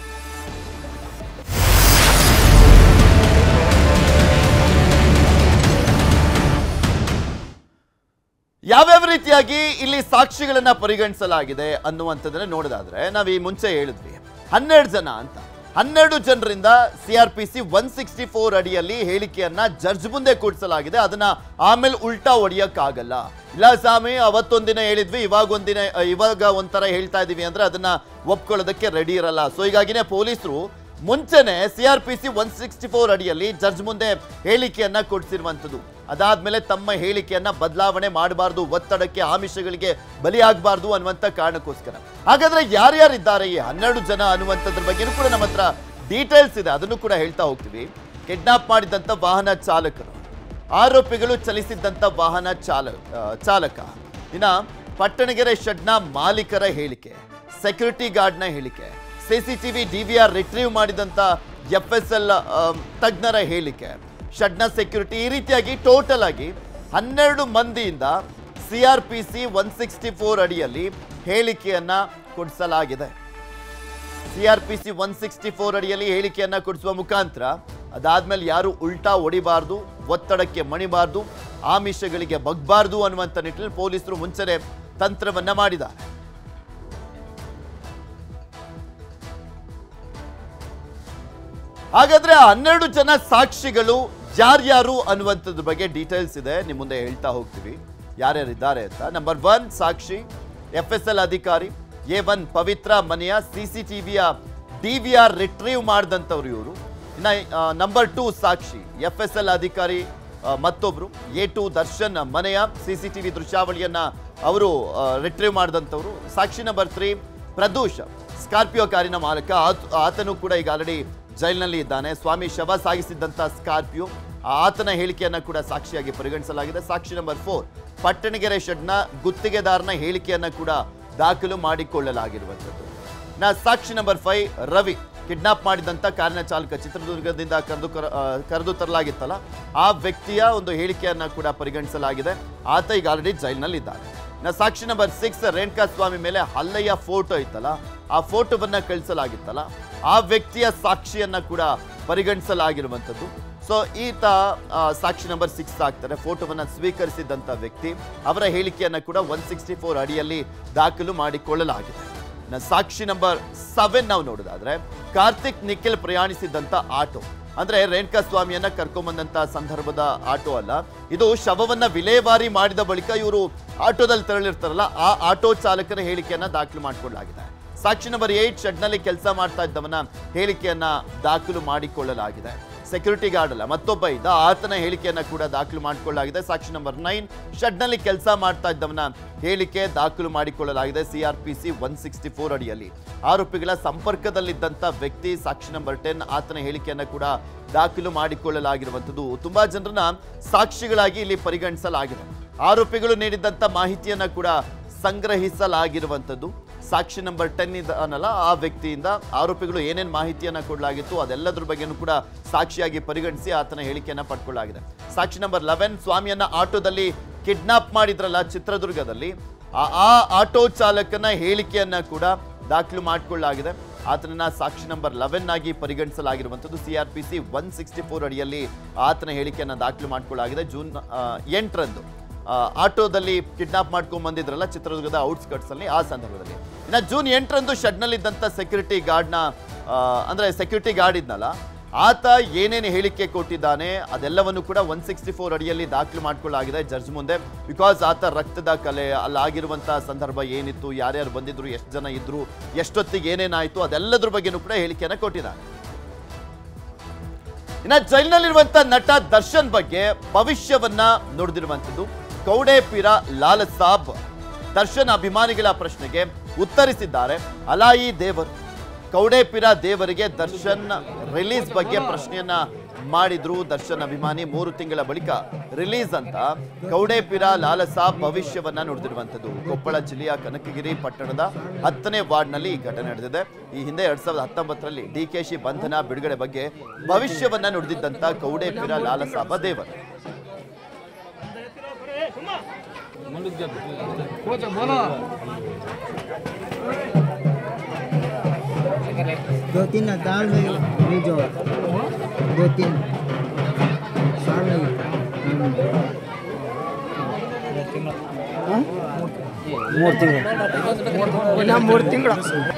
ಯಾವ್ಯಾವ ರೀತಿಯಾಗಿ ಇಲ್ಲಿ ಸಾಕ್ಷಿಗಳನ್ನ ಪರಿಗಣಿಸಲಾಗಿದೆ ಅನ್ನುವಂಥದ್ದನ್ನ ನೋಡೋದಾದ್ರೆ ನಾವು ಈ ಮುಂಚೆ ಹೇಳಿದ್ವಿ ಹನ್ನೆರಡು ಜನ ಅಂತ ಹನ್ನೆರಡು ಜನರಿಂದ C R P C one sixty four ಅಡಿಯಲ್ಲಿ ಹೇಳಿಕೆಯನ್ನ ಜಡ್ಜ್ ಮುಂದೆ ಕೊಡಿಸಲಾಗಿದೆ ಅದನ್ನ ಆಮೇಲೆ ಉಲ್ಟಾ ಹೊಡಿಯಕ್ಕಾಗಲ್ಲ ಇಲ್ಲ ಸ್ವಾಮಿ ಅವತ್ತೊಂದಿನ ಹೇಳಿದ್ವಿ ಇವಾಗ ಒಂದಿನ ಇವಾಗ ಒಂಥರ ಹೇಳ್ತಾ ಇದೀವಿ ಅಂದ್ರೆ ಅದನ್ನ ಒಪ್ಕೊಳ್ಳೋದಕ್ಕೆ ರೆಡಿ ಇರಲ್ಲ ಸೊ ಹೀಗಾಗಿನೇ ಪೊಲೀಸರು ಮುಂಚೆನೆ C R P C one sixty four ಅಡಿಯಲ್ಲಿ ಜಡ್ಜ್ ಮುಂದೆ ಹೇಳಿಕೆಯನ್ನ ಕೊಡಿಸಿರುವಂಥದ್ದು ಅದಾದ್ಮೇಲೆ ತಮ್ಮ ಹೇಳಿಕೆಯನ್ನ ಬದಲಾವಣೆ ಮಾಡಬಾರ್ದು ಒತ್ತಡಕ್ಕೆ ಆಮಿಷಗಳಿಗೆ ಬಲಿಯಾಗಬಾರ್ದು ಅನ್ನುವಂಥ ಕಾರಣಕ್ಕೋಸ್ಕರ ಹಾಗಾದ್ರೆ ಯಾರ್ಯಾರಿದ್ದಾರೆ ಈ ಹನ್ನೆರಡು ಜನ ಅನ್ನುವಂಥದ್ರ ಬಗ್ಗೆನೂ ಕೂಡ ನಮ್ಮ ಹತ್ರ ಡೀಟೇಲ್ಸ್ ಇದೆ ಅದನ್ನು ಕೂಡ ಹೇಳ್ತಾ ಹೋಗ್ತೀವಿ ಕಿಡ್ನಾಪ್ ಮಾಡಿದಂಥ ವಾಹನ ಚಾಲಕರು ಆರೋಪಿಗಳು ಚಲಿಸಿದ್ದಂಥ ವಾಹನ ಚಾಲ ಆ, ಚಾಲಕ ಇನ್ನ ಪಟ್ಟಣಗೆರೆ ಶೆಡ್ನ ಮಾಲೀಕರ ಹೇಳಿಕೆ ಸೆಕ್ಯೂರಿಟಿ ಗಾರ್ಡ್ನ ಹೇಳಿಕೆ ಸಿಸಿಟಿವಿ ಡಿವಿಆರ್ ರಿಟ್ರೀವ್ ಮಾಡಿದಂಥ ಎಫ್ ಎಸ್ ಎಲ್ ತಜ್ಞರ ಹೇಳಿಕೆ ಶೆಡ್ನ ಸೆಕ್ಯೂರಿಟಿ ಈ ರೀತಿಯಾಗಿ ಟೋಟಲ್ ಆಗಿ ಹನ್ನೆರಡು ಮಂದಿಯಿಂದ C R P C one sixty four ಅಡಿಯಲ್ಲಿ ಹೇಳಿಕೆಯನ್ನ ಕೊಡಿಸಲಾಗಿದೆ ಸಿಆರ್ಪಿಸಿ ಒನ್ ಸಿಕ್ಸ್ಟಿ ಫೋರ್ ಅಡಿಯಲ್ಲಿ ಹೇಳಿಕೆಯನ್ನ ಕೊಡಿಸುವ ಮುಖಾಂತರ ಅದಾದ್ಮೇಲೆ ಯಾರು ಉಲ್ಟಾ ಹೊಡಿಬಾರ್ದು ಒತ್ತಡಕ್ಕೆ ಮಣಿಬಾರ್ದು ಆಮಿಷಗಳಿಗೆ ಬಗ್ಬಾರ್ದು ಅನ್ನುವಂಥ ನಿಟ್ಟಿನಲ್ಲಿ ಪೊಲೀಸರು ಮುಂಚೆನೆ ತಂತ್ರವನ್ನ ಮಾಡಿದ್ದಾರೆ ಹಾಗಾದ್ರೆ ಆ ಹನ್ನೆರಡು ಜನ ಸಾಕ್ಷಿಗಳು ಯಾರ್ಯಾರು ಅನ್ನುವಂಥದ್ರ ಬಗ್ಗೆ ಡೀಟೇಲ್ಸ್ ಇದೆ ನಿಮ್ಮ ಮುಂದೆ ಹೇಳ್ತಾ ಹೋಗ್ತೀವಿ ಯಾರ್ಯಾರಿದ್ದಾರೆ ಅಂತ ನಂಬರ್ ಒನ್ ಸಾಕ್ಷಿ ಎಫ್ ಎಸ್ ಎಲ್ ಅಧಿಕಾರಿ ಎ ಒನ್ ಪವಿತ್ರ ಮನೆಯ ಸಿ ಸಿ ಟಿವಿಯ ಡಿ ವಿ ಆರ್ ರಿಟ್ರೀವ್ ಮಾಡಿದಂಥವ್ರು ಇವರು ಇನ್ನ ನಂಬರ್ ಟೂ ಸಾಕ್ಷಿ ಎಫ್ ಎಸ್ ಎಲ್ ಅಧಿಕಾರಿ ಆ, ಮತ್ತೊಬ್ರು ಎ ಟು ದರ್ಶನ್ ಮನೆಯ ಸಿ ಸಿ ಟಿವಿ ದೃಶ್ಯಾವಳಿಯನ್ನ ಅವರು ರಿಟ್ರೀವ್ ಮಾಡಿದಂಥವ್ರು ಸಾಕ್ಷಿ ನಂಬರ್ ತ್ರೀ ಪ್ರದೂಷ್ ಸ್ಕಾರ್ಪಿಯೋ ಕಾರಿನ ಮಾಲಕ ಆತ- ಆತನು ಕೂಡ ಈಗ ಆಲ್ರೆಡಿ ಜೈಲಿನಲ್ಲಿ ಇದ್ದಾನೆ ಸ್ವಾಮಿ ಶವ ಸಾಗಿಸಿದ್ದಂಥ ಸ್ಕಾರ್ಪಿಯೋ ಆತನ ಹೇಳಿಕೆಯನ್ನ ಕೂಡ ಸಾಕ್ಷಿಯಾಗಿ ಪರಿಗಣಿಸಲಾಗಿದೆ ಸಾಕ್ಷಿ ನಂಬರ್ ಫೋರ್ ಪಟ್ಟಣಗೆರೆ ಶೆಡ್ನ ಗುತ್ತಿಗೆದಾರನ ಹೇಳಿಕೆಯನ್ನ ಕೂಡ ದಾಖಲು ಮಾಡಿಕೊಳ್ಳಲಾಗಿರುವಂಥದ್ದು ನಾ ಸಾಕ್ಷಿ ನಂಬರ್ ಫೈವ್ ರವಿ ಕಿಡ್ನಾಪ್ ಮಾಡಿದಂಥ ಕಾರಿನ ಚಾಲಕ ಚಿತ್ರದುರ್ಗದಿಂದ ಕರೆದು ಕರ- ಆ, ಕರೆದು ತರಲಾಗಿತ್ತಲ್ಲ ಆ ವ್ಯಕ್ತಿಯ ಒಂದು ಹೇಳಿಕೆಯನ್ನ ಕೂಡ ಪರಿಗಣಿಸಲಾಗಿದೆ ಆತ ಈಗ ಆಲ್ರೆಡಿ ಜೈಲಿನಲ್ಲಿದ್ದಾನೆ ನಾ ಸಾಕ್ಷಿ ನಂಬರ್ ಸಿಕ್ಸ್ ರೇಣುಕಾ ಸ್ವಾಮಿ ಮೇಲೆ ಹಲ್ಲೆಯ ಫೋಟೋ ಇತ್ತಲ್ಲ ಆ ಫೋಟೋವನ್ನ ಕಳಿಸಲಾಗಿತ್ತಲ್ಲ ಆ ವ್ಯಕ್ತಿಯ ಸಾಕ್ಷಿಯನ್ನ ಕೂಡ ಪರಿಗಣಿಸಲಾಗಿರುವಂಥದ್ದು ಸೊ ಈತ ಆ, ಸಾಕ್ಷಿ ನಂಬರ್ ಸಿಕ್ಸ್ ಆಗ್ತಾರೆ ಫೋಟೋವನ್ನ ಸ್ವೀಕರಿಸಿದಂಥ ವ್ಯಕ್ತಿ ಅವರ ಹೇಳಿಕೆಯನ್ನ ಕೂಡ ಒನ್ ಸಿಕ್ಸ್ಟಿ ಫೋರ್ ಅಡಿಯಲ್ಲಿ ದಾಖಲು ಮಾಡಿಕೊಳ್ಳಲಾಗಿದೆ ಇನ್ನು ಸಾಕ್ಷಿ ನಂಬರ್ ಸೆವೆನ್ ನಾವು ನೋಡೋದಾದ್ರೆ ಕಾರ್ತಿಕ್ ನಿಖಿಲ್ ಪ್ರಯಾಣಿಸಿದಂತ ಆಟೋ ಅಂದ್ರೆ ರೇಣುಕಾ ಸ್ವಾಮಿಯನ್ನ ಕರ್ಕೊಂಬಂದಂತ ಸಂದರ್ಭದ ಆಟೋ ಅಲ್ಲ ಇದು ಶವವನ್ನ ವಿಲೇವಾರಿ ಮಾಡಿದ ಬಳಿಕ ಇವರು ಆಟೋದಲ್ಲಿ ತೆರಳಿರ್ತಾರಲ್ಲ ಆ ಆಟೋ ಚಾಲಕನ ಹೇಳಿಕೆಯನ್ನ ದಾಖಲು ಮಾಡಿಕೊಳ್ಳಲಾಗಿದೆ ಸಾಕ್ಷಿ ನಂಬರ್ ಏಟ್ ಶೆಡ್ನಲ್ಲಿ ಕೆಲಸ ಮಾಡ್ತಾ ಇದ್ದವನ ಹೇಳಿಕೆಯನ್ನ ದಾಖಲು ಮಾಡಿಕೊಳ್ಳಲಾಗಿದೆ ಸೆಕ್ಯೂರಿಟಿ ಗಾರ್ಡ್ ಅಲ್ಲ ಮತ್ತೊಬ್ಬ ಇದ್ದ ಆತನ ಹೇಳಿಕೆಯನ್ನ ಕೂಡ ದಾಖಲು ಮಾಡಿಕೊಳ್ಳಲಾಗಿದೆ ಸಾಕ್ಷಿ ನಂಬರ್ ನೈನ್ ಶೆಡ್ನಲ್ಲಿ ಕೆಲಸ ಮಾಡ್ತಾ ಇದ್ದವನ ಹೇಳಿಕೆ ದಾಖಲು ಮಾಡಿಕೊಳ್ಳಲಾಗಿದೆ ಸಿಆರ್ಪಿಸಿ ಒನ್ ಸಿಕ್ಸ್ಟಿ ಫೋರ್ ಅಡಿಯಲ್ಲಿ ಆರೋಪಿಗಳ ಸಂಪರ್ಕದಲ್ಲಿದ್ದಂಥ ವ್ಯಕ್ತಿ ಸಾಕ್ಷಿ ನಂಬರ್ ಟೆನ್ ಆತನ ಹೇಳಿಕೆಯನ್ನ ಕೂಡ ದಾಖಲು ಮಾಡಿಕೊಳ್ಳಲಾಗಿರುವಂಥದ್ದು ತುಂಬಾ ಜನರನ್ನ ಸಾಕ್ಷಿಗಳಾಗಿ ಇಲ್ಲಿ ಪರಿಗಣಿಸಲಾಗಿದೆ ಆರೋಪಿಗಳು ನೀಡಿದಂಥ ಮಾಹಿತಿಯನ್ನ ಕೂಡ ಸಂಗ್ರಹಿಸಲಾಗಿರುವಂಥದ್ದು ಸಾಕ್ಷಿ ನಂಬರ್ ಟೆನ್ ಅನ್ನಲ್ಲ ಆ ವ್ಯಕ್ತಿಯಿಂದ ಆರೋಪಿಗಳು ಏನೇನು ಮಾಹಿತಿಯನ್ನ ಕೊಡಲಾಗಿತ್ತು ಅದೆಲ್ಲದ್ರ ಬಗ್ಗೆನೂ ಕೂಡ ಸಾಕ್ಷಿಯಾಗಿ ಪರಿಗಣಿಸಿ ಆತನ ಹೇಳಿಕೆಯನ್ನ ಪಡ್ಕೊಳ್ಳಲಾಗಿದೆ ಸಾಕ್ಷಿ ನಂಬರ್ ಲೆವೆನ್ ಸ್ವಾಮಿಯನ್ನ ಆಟೋದಲ್ಲಿ ಕಿಡ್ನಾಪ್ ಮಾಡಿದ್ರಲ್ಲ ಚಿತ್ರದುರ್ಗದಲ್ಲಿ ಆ- ಆ ಆಟೋ ಚಾಲಕನ ಹೇಳಿಕೆಯನ್ನ ಕೂಡ ದಾಖಲು ಮಾಡಿಕೊಳ್ಳಲಾಗಿದೆ ಆತನನ್ನ ಸಾಕ್ಷಿ ನಂಬರ್ ಲೆವೆನ್ ಆಗಿ ಪರಿಗಣಿಸಲಾಗಿರುವಂಥದ್ದು C R P C one sixty four ಅಡಿಯಲ್ಲಿ ಆತನ ಹೇಳಿಕೆಯನ್ನ ದಾಖಲು ಮಾಡಿಕೊಳ್ಳಲಾಗಿದೆ ಜೂನ್ ಆ, ಎಂಟರಂದು ಆ, ಆಟೋದಲ್ಲಿ ಕಿಡ್ನಾಪ್ ಮಾಡ್ಕೊಂಡ್ ಬಂದಿದ್ರಲ್ಲ ಚಿತ್ರದುರ್ಗದ ಔಟ್ಸ್ಕಟ್ಸ್ ಅಲ್ಲಿ ಆ ಸಂದರ್ಭದಲ್ಲಿ ಇನ್ನು ಜೂನ್ ಎಂಟರಂದು ಶೆಡ್ನಲ್ಲಿದ್ದಂಥ ಸೆಕ್ಯೂರಿಟಿ ಗಾರ್ಡ್ನ ಅಂದ್ರೆ ಸೆಕ್ಯೂರಿಟಿ ಗಾರ್ಡ್ ಇದ್ನಲ್ಲ ಆತ ಏನೇನು ಹೇಳಿಕೆ ಕೊಟ್ಟಿದ್ದಾನೆ ಅದೆಲ್ಲವನ್ನು ಕೂಡ ಒನ್ ಸಿಕ್ಸ್ಟಿ ಫೋರ್ ಅಡಿಯಲ್ಲಿ ದಾಖಲು ಮಾಡಿಕೊಳ್ಳಲಾಗಿದೆ ಜಡ್ಜ್ ಮುಂದೆ ಬಿಕಾಸ್ ಆತ ರಕ್ತದ ಕಲೆ ಅಲ್ಲಾಗಿರುವಂಥ ಸಂದರ್ಭ ಏನಿತ್ತು ಯಾರ್ಯಾರು ಬಂದಿದ್ರು ಎಷ್ಟು ಜನ ಇದ್ರು ಎಷ್ಟೊತ್ತಿಗೆ ಏನೇನಾಯಿತು ಅದೆಲ್ಲದ್ರ ಬಗ್ಗೆನೂ ಕೂಡ ಹೇಳಿಕೆಯನ್ನು ಕೊಟ್ಟಿದ್ದಾನೆ ಇನ್ನ ಜೈಲಿನಲ್ಲಿರುವಂತ ನಟ ದರ್ಶನ್ ಬಗ್ಗೆ ಭವಿಷ್ಯವನ್ನ ನುಡಿದಿರುವಂಥದ್ದು ಕೌಡೇಪೀರ ಲಾಲ್ ಸಾಬ್ ದರ್ಶನ್ ಅಭಿಮಾನಿಗಳ ಪ್ರಶ್ನೆಗೆ ಉತ್ತರಿಸಿದ್ದಾರೆ ಅಲಾಯಿ ದೇವರು ಕೌಡೇಪೀರ ದೇವರಿಗೆ ದರ್ಶನ್ ರಿಲೀಸ್ ಬಗ್ಗೆ ಪ್ರಶ್ನೆಯನ್ನ ಮಾಡಿದ್ರು ದರ್ಶನ್ ಅಭಿಮಾನಿ ಮೂರು ತಿಂಗಳ ಬಳಿಕ ರಿಲೀಸ್ ಅಂತ ಕೌಡೇಪೀರ ಲಾಲಸಾಬ್ ಭವಿಷ್ಯವನ್ನ ನುಡಿದಿರುವಂಥದ್ದು ಕೊಪ್ಪಳ ಜಿಲ್ಲೆಯ ಕನಕಗಿರಿ ಪಟ್ಟಣದ ಹತ್ತನೇ ವಾರ್ಡ್ನಲ್ಲಿ ಈ ಘಟನೆ ನಡೆದಿದೆ ಈ ಹಿಂದೆ ಎರಡ್ ಸಾವಿರದ ಹತ್ತೊಂಬತ್ತರಲ್ಲಿ ಡಿಕೆಶಿ ಬಂಧನ ಬಿಡುಗಡೆ ಬಗ್ಗೆ ಭವಿಷ್ಯವನ್ನ ನುಡಿದಿದ್ದಂತ ಕೌಡೇಪೀರ ಲಾಲಸಾಬ ದೇವರು दो तीन दाल में ले जाओ दो तीन साल नहीं ಮೂರು ತಿಂಗಳು ಇನ್ನ ಮೂರು ತಿಂಗಳು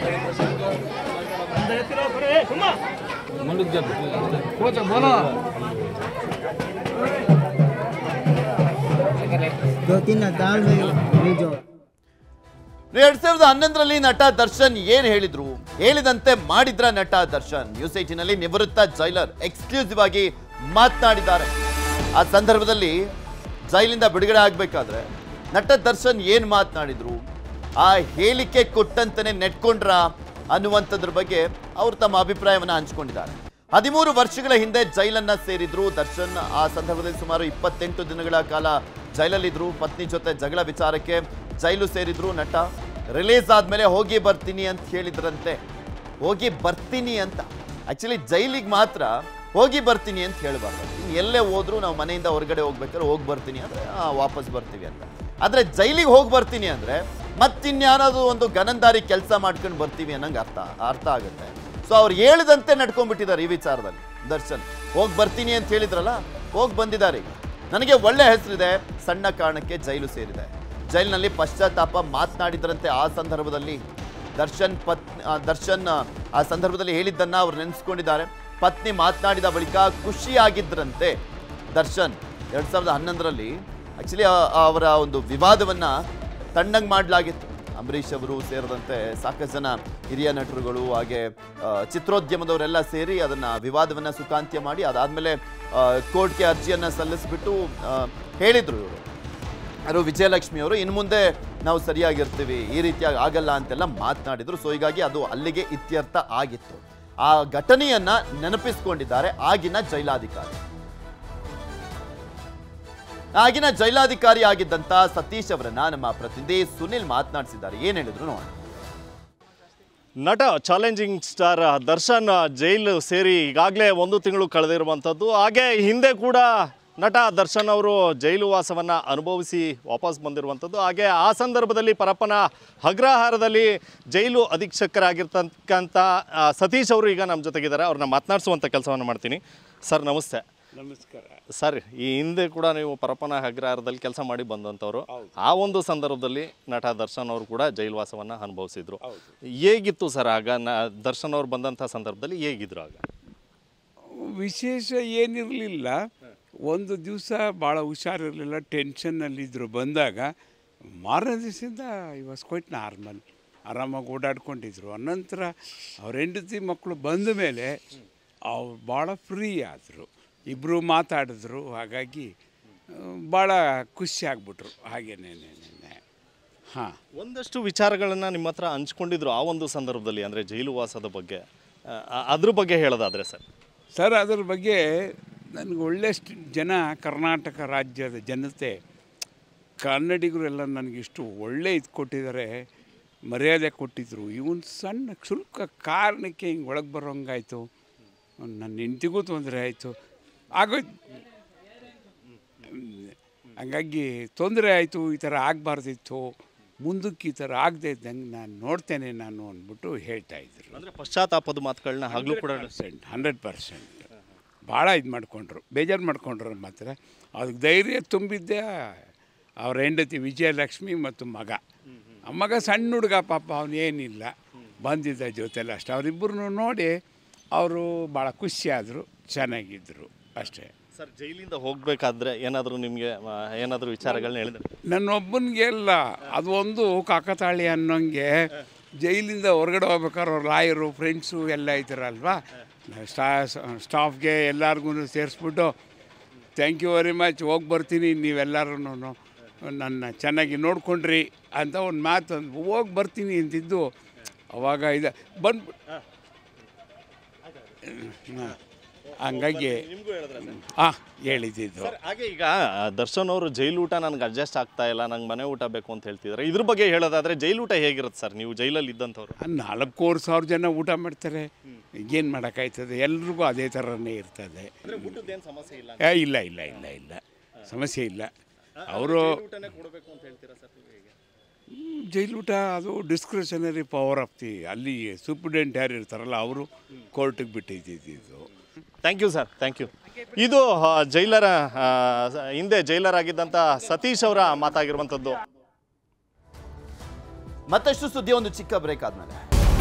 दो तीन दाल में ले जाओ ಎರಡ್ ಸಾವಿರದ ಹನ್ನೊಂದರಲ್ಲಿ ನಟ ದರ್ಶನ್ ಏನ್ ಹೇಳಿದ್ರು ಹೇಳಿದಂತೆ ಮಾಡಿದ್ರ ನಟ ದರ್ಶನ್ ನ್ಯೂಸ್ ಏಟಿನಲ್ಲಿ ನಿವೃತ್ತ ಜೈಲರ್ ಎಕ್ಸ್ಕ್ಲೂಸಿವ್ ಆಗಿ ಮಾತನಾಡಿದ್ದಾರೆ ಆ ಸಂದರ್ಭದಲ್ಲಿ ಜೈಲಿಂದ ಬಿಡುಗಡೆ ಆಗ್ಬೇಕಾದ್ರೆ ನಟ ದರ್ಶನ್ ಏನ್ ಮಾತನಾಡಿದ್ರು ಆ ಹೇಳಿಕೆ ಕೊಟ್ಟಂತನೇ ನೆಟ್ಕೊಂಡ್ರ ಅನ್ನುವಂಥದ್ರ ಬಗ್ಗೆ ಅವರು ತಮ್ಮ ಅಭಿಪ್ರಾಯವನ್ನ ಹಂಚಿಕೊಂಡಿದ್ದಾರೆ ಹದಿಮೂರು ವರ್ಷಗಳ ಹಿಂದೆ ಜೈಲನ್ನ ಸೇರಿದ್ರು ದರ್ಶನ್ ಆ ಸಂದರ್ಭದಲ್ಲಿ ಸುಮಾರು ಇಪ್ಪತ್ತೆಂಟು ದಿನಗಳ ಕಾಲ ಜೈಲಲ್ಲಿದ್ರು ಪತ್ನಿ ಜೊತೆ ಜಗಳ ವಿಚಾರಕ್ಕೆ ಜೈಲು ಸೇರಿದ್ರು ನಟ ರಿಲೀಸ್ ಆದ್ಮೇಲೆ ಹೋಗಿ ಬರ್ತೀನಿ ಅಂತ ಹೇಳಿದ್ರಂತೆ ಹೋಗಿ ಬರ್ತೀನಿ ಅಂತ ಆಕ್ಚುಲಿ ಜೈಲಿಗೆ ಮಾತ್ರ ಹೋಗಿ ಬರ್ತೀನಿ ಅಂತ ಹೇಳಬಾರ್ದು ಇನ್ನು ಎಲ್ಲೇ ಹೋದ್ರು ನಾವು ಮನೆಯಿಂದ ಹೊರಗಡೆ ಹೋಗ್ಬೇಕಾದ್ರೆ ಹೋಗಿ ಬರ್ತೀನಿ ಅಂದ್ರೆ ಆ, ವಾಪಸ್ ಬರ್ತೀವಿ ಅಂತ ಆದ್ರೆ ಜೈಲಿಗೆ ಹೋಗಿ ಬರ್ತೀನಿ ಅಂದ್ರೆ ಮತ್ತಿನ್ಯಾರಾದ್ರೂ ಒಂದು ಗನಂದಾರಿ ಕೆಲಸ ಮಾಡ್ಕೊಂಡು ಬರ್ತೀವಿ ಅನ್ನಂಗೆ ಅರ್ಥ ಅರ್ಥ ಆಗುತ್ತೆ ಸೊ ಅವ್ರು ಹೇಳಿದಂತೆ ನಡ್ಕೊಂಡ್ಬಿಟ್ಟಿದ್ದಾರೆ ಈ ವಿಚಾರದಲ್ಲಿ ದರ್ಶನ್ ಹೋಗಿ ಬರ್ತೀನಿ ಅಂತ ಹೇಳಿದ್ರಲ್ಲ ಹೋಗಿ ಬಂದಿದ್ದಾರೆ ಈಗ ನನಗೆ ಒಳ್ಳೆ ಹೆಸರಿದೆ ಸಣ್ಣ ಕಾರಣಕ್ಕೆ ಜೈಲು ಸೇರಿದೆ ಜೈಲಿನಲ್ಲಿ ಪಶ್ಚಾತ್ತಾಪ ಮಾತನಾಡಿದ್ರಂತೆ ಆ ಸಂದರ್ಭದಲ್ಲಿ ದರ್ಶನ್ ಪತ್ ಆ, ದರ್ಶನ್ ಆ, ಆ ಸಂದರ್ಭದಲ್ಲಿ ಹೇಳಿದ್ದನ್ನ ಅವ್ರು ನೆನೆಸ್ಕೊಂಡಿದ್ದಾರೆ ಪತ್ನಿ ಮಾತನಾಡಿದ ಬಳಿಕ ಖುಷಿಯಾಗಿದ್ರಂತೆ ದರ್ಶನ್ ಎರಡ್ ಸಾವಿರದ ಹನ್ನೊಂದರಲ್ಲಿ ಆಕ್ಚುಲಿ ಅವರ ಒಂದು ವಿವಾದವನ್ನ ತಣ್ಣಗೆ ಮಾಡಲಾಗಿತ್ತು ಅಂಬರೀಷ್ ಅವರು ಸೇರಿದಂತೆ ಸಾಕಷ್ಟು ಜನ ಹಿರಿಯ ನಟರುಗಳು ಹಾಗೆ ಆ, ಚಿತ್ರೋದ್ಯಮದವರೆಲ್ಲ ಸೇರಿ ಅದನ್ನ ವಿವಾದವನ್ನ ಸುಖಾಂತ್ಯ ಮಾಡಿ ಅದಾದ್ಮೇಲೆ ಕೋರ್ಟ್ಗೆ ಅರ್ಜಿಯನ್ನ ಸಲ್ಲಿಸ್ಬಿಟ್ಟು ಆ, ಹೇಳಿದ್ರು ಇವರು ಯಾರು ವಿಜಯಲಕ್ಷ್ಮಿ ಅವರು ಇನ್ನು ಮುಂದೆ ನಾವು ಸರಿಯಾಗಿರ್ತೀವಿ ಈ ರೀತಿಯಾಗಿ ಆಗಲ್ಲ ಅಂತೆಲ್ಲ ಮಾತನಾಡಿದ್ರು ಸೊ ಹೀಗಾಗಿ ಅದು ಅಲ್ಲಿಗೆ ಇತ್ಯರ್ಥ ಆಗಿತ್ತು ಆ ಘಟನೆಯನ್ನ ನೆನಪಿಸ್ಕೊಂಡಿದ್ದಾರೆ ಆಗಿನ ಜೈಲಾಧಿಕಾರಿ ಆಗಿನ ಜೈಲಾಧಿಕಾರಿ ಆಗಿದ್ದಂತ ಸತೀಶ್ ಅವರನ್ನ ನಮ್ಮ ಪ್ರತಿನಿಧಿ ಸುನಿಲ್ ಮಾತನಾಡಿಸಿದ್ದಾರೆ ಏನ್ ಹೇಳಿದ್ರು ನೋಡೋಣ ನಟ ಚಾಲೆಂಜಿಂಗ್ ಸ್ಟಾರ್ ದರ್ಶನ್ ಜೈಲು ಸೇರಿ ಈಗಾಗಲೇ ಒಂದು ತಿಂಗಳು ಕಳೆದಿರುವಂಥದ್ದು ಹಾಗೆ ಹಿಂದೆ ಕೂಡ ನಟ ದರ್ಶನ್ ಅವರು ಜೈಲು ವಾಸವನ್ನು ಅನುಭವಿಸಿ ವಾಪಸ್ ಬಂದಿರುವಂಥದ್ದು ಹಾಗೆ ಆ ಸಂದರ್ಭದಲ್ಲಿ ಪರಪ್ಪನ ಅಗ್ರಹಾರದಲ್ಲಿ ಜೈಲು ಅಧೀಕ್ಷಕರಾಗಿರ್ತಕ್ಕಂಥ ಆ, ಸತೀಶ್ ಅವರು ಈಗ ನಮ್ಮ ಜೊತೆಗಿದ್ದಾರೆ ಅವ್ರನ್ನ ಮಾತನಾಡಿಸುವಂಥ ಕೆಲಸವನ್ನು ಮಾಡ್ತೀನಿ ಸರ್ ನಮಸ್ತೆ ನಮಸ್ಕಾರ ಸರ್ ಈ ಹಿಂದೆ ಕೂಡ ನೀವು ಪರಪ್ಪನ ಅಗ್ರಹಾರದಲ್ಲಿ ಕೆಲಸ ಮಾಡಿ ಬಂದಂಥವ್ರು ಆ ಒಂದು ಸಂದರ್ಭದಲ್ಲಿ ನಟ ದರ್ಶನ್ ಅವರು ಕೂಡ ಜೈಲ್ವಾಸವನ್ನು ಅನುಭವಿಸಿದ್ರು ಹೇಗಿತ್ತು ಸರ್ ಆಗ ನ ದರ್ಶನ್ ಅವ್ರು ಬಂದಂಥ ಸಂದರ್ಭದಲ್ಲಿ ಹೇಗಿದ್ರು ಆಗ ವಿಶೇಷ ಏನಿರಲಿಲ್ಲ ಒಂದು ದಿವಸ ಭಾಳ ಹುಷಾರಿರಲಿಲ್ಲ ಟೆನ್ಷನ್ನಲ್ಲಿದ್ದರು ಬಂದಾಗ ಮಾರನೇ ದಿವಸದಿಂದ ಈ ವಾಸ್ ಕ್ವೈಟ್ ನಾರ್ಮಲ್ ಆರಾಮಾಗಿ ಓಡಾಡ್ಕೊಂಡಿದ್ರು ಅನಂತರ ಅವ್ರ ಹೆಂಡತಿ ಮಕ್ಕಳು ಬಂದ ಮೇಲೆ ಅವ್ರು ಭಾಳ ಫ್ರೀ ಆದರು ಇಬ್ಬರು ಮಾತಾಡಿದ್ರು ಹಾಗಾಗಿ ಭಾಳ ಖುಷಿ ಆಗ್ಬಿಟ್ರು ಹಾಗೇನೆ ಹಾಂ ಒಂದಷ್ಟು ವಿಚಾರಗಳನ್ನು ನಿಮ್ಮ ಹತ್ರ ಹಂಚ್ಕೊಂಡಿದ್ರು ಆ ಒಂದು ಸಂದರ್ಭದಲ್ಲಿ ಅಂದರೆ ಜೈಲು ವಾಸದ ಬಗ್ಗೆ ಆ, ಅದ್ರ ಬಗ್ಗೆ ಹೇಳೋದಾದ್ರೆ ಸರ್ ಸರ್ ಅದರ ಬಗ್ಗೆ ನನಗೆ ಒಳ್ಳೆಯಷ್ಟು ಜನ ಕರ್ನಾಟಕ ರಾಜ್ಯದ ಜನತೆ ಕನ್ನಡಿಗರು ಎಲ್ಲ ನನಗಿಷ್ಟು ಒಳ್ಳೆ ಇದು ಕೊಟ್ಟಿದ್ದಾರೆ ಮರ್ಯಾದೆ ಕೊಟ್ಟಿದ್ದರು ಇವನು ಸಣ್ಣ ಕ್ಷುಲ್ಕ ಕಾರಣಕ್ಕೆ ಹಿಂಗೆ ಒಳಗೆ ಬರೋಂಗಾಯ್ತು ನನ್ನ ಹೆಂಡ್ತಿಗೂ ತೊಂದರೆ ಆಯಿತು ಆಗೋಯ್ತು ಹಂಗಾಗಿ ತೊಂದರೆ ಆಯಿತು ಈ ಥರ ಆಗಬಾರ್ದಿತ್ತು ಮುಂದಕ್ಕೆ ಈ ಥರ ಆಗದೆ ಇದ್ದಂಗೆ ನಾನು ನೋಡ್ತೇನೆ ನಾನು ಅಂದ್ಬಿಟ್ಟು ಹೇಳ್ತಾ ಇದ್ರು ಅಂದರೆ ಪಶ್ಚಾತ್ತಾಪದ ಮಾತುಗಳನ್ನ ಆಗ್ಲೂ ಕೂಡ ಪರ್ಸೆಂಟ್ ಹಂಡ್ರೆಡ್ ಪರ್ಸೆಂಟ್ ಭಾಳ ಇದು ಮಾಡ್ಕೊಂಡ್ರು ಬೇಜಾರು ಮಾಡ್ಕೊಂಡ್ರು ಮಾತ್ರ ಅದಕ್ಕೆ ಧೈರ್ಯ ತುಂಬಿದ್ದೆ ಅವ್ರ ಹೆಂಡತಿ ವಿಜಯಲಕ್ಷ್ಮಿ ಮತ್ತು ಮಗ ಆ ಮಗ ಸಣ್ಣ ಹುಡುಗ ಪಾಪ ಅವನೇನಿಲ್ಲ ಬಂದಿದ್ದ ಜೊತೆಲಿ ಅಷ್ಟೇ ಅವರಿಬ್ಬರನ್ನು ನೋಡಿ ಅವರು ಭಾಳ ಖುಷಿಯಾದರು ಚೆನ್ನಾಗಿದ್ದರು ಅಷ್ಟೇ ಸರ್ ಜೈಲಿಂದ ಹೋಗಬೇಕಾದ್ರೆ ಏನಾದರೂ ನಿಮಗೆ ಏನಾದರೂ ವಿಚಾರಗಳನ್ನ ಹೇಳಿದ್ರೆ ನನ್ನೊಬ್ಬನಿಗೆ ಅಲ್ಲ ಅದು ಒಂದು ಕಾಕತಾಳಿ ಅನ್ನೋಂಗೆ ಜೈಲಿಂದ ಹೊರಗಡೆ ಹೋಗ್ಬೇಕಾದ್ರೆ ಅವ್ರ ಲಾಯರು ಫ್ರೆಂಡ್ಸು ಎಲ್ಲ ಇದ್ದಾರಲ್ವಾ ಸ್ಟಾ ಸ್ಟಾಫ್ಗೆ ಎಲ್ಲರಿಗೂ ಸೇರಿಸ್ಬಿಟ್ಟು ಥ್ಯಾಂಕ್ ಯು ವೆರಿ ಮಚ್ ಹೋಗಿ ಬರ್ತೀನಿ ನೀವೆಲ್ಲರೂ ನನ್ನ ಚೆನ್ನಾಗಿ ನೋಡ್ಕೊಂಡ್ರಿ ಅಂತ ಒಂದು ಮಾತು ಅಂದು ಹೋಗಿ ಬರ್ತೀನಿ ಅಂತಿದ್ದು ಅವಾಗ ಇದು ಬಂದ್ಬಿಟ್ಟು ಹಾಂ ಹಂಗಾಗಿ ಹಾಂ ಹೇಳಿದ್ದು ಸರ್, ಹಾಗೆ ಈಗ ಆ, ದರ್ಶನ್ ಅವರು ಜೈಲು ಊಟ ನನಗೆ ಅಡ್ಜಸ್ಟ್ ಆಗ್ತಾ ಇಲ್ಲ ನಂಗೆ ಮನೆ ಊಟ ಬೇಕು ಅಂತ ಹೇಳ್ತಿದ್ದಾರೆ ಇದ್ರ ಬಗ್ಗೆ ಹೇಳೋದಾದ್ರೆ ಜೈಲು ಊಟ ಹೇಗಿರುತ್ತೆ ಸರ್ ನೀವು ಜೈಲಲ್ಲಿ ಇದ್ದಂಥವ್ರು ನಾಲ್ಕೂವರೆ ಸಾವಿರ ಜನ ಊಟ ಮಾಡ್ತಾರೆ ಏನು ಮಾಡೋಕ್ಕಾಯ್ತದೆ ಎಲ್ರಿಗೂ ಅದೇ ಥರನೇ ಇರ್ತದೆ ಊಟದ್ದೇನು ಸಮಸ್ಯೆ ಇಲ್ಲ ಏ ಇಲ್ಲ ಇಲ್ಲ ಇಲ್ಲ ಇಲ್ಲ ಸಮಸ್ಯೆ ಇಲ್ಲ ಅವರು ಊಟನೇ ಕೊಡಬೇಕು ಅಂತ ಹೇಳ್ತೀರಾ ಸರ್ ನೀವು ಹೇಗೆ ಜೈಲೂಟ ಅದು ಡಿಸ್ಕ್ರಿಷನರಿ ಪವರ್ ಆಫ್ ದಿ ಅಲ್ಲಿ ಸೂಪ್ರಿಡೆಂಟ್ ಯಾರು ಇರ್ತಾರಲ್ಲ ಅವರು ಕೋರ್ಟಿಗೆ ಬಿಟ್ಟಿದ್ದು thank you sir thank you ಇದು ಆ, ಜೈಲರ ಆ, ಸ- ಹಿಂದೆ ಜೈಲರ್ ಆಗಿದ್ದಂಥ ಸತೀಶ್ ಅವರ ಮಾತಾಗಿರುವಂಥದ್ದು ಮತ್ತಷ್ಟು ಸುದ್ದಿ ಒಂದು ಚಿಕ್ಕ ಬ್ರೇಕ್ ಆದ್ಮೇಲೆ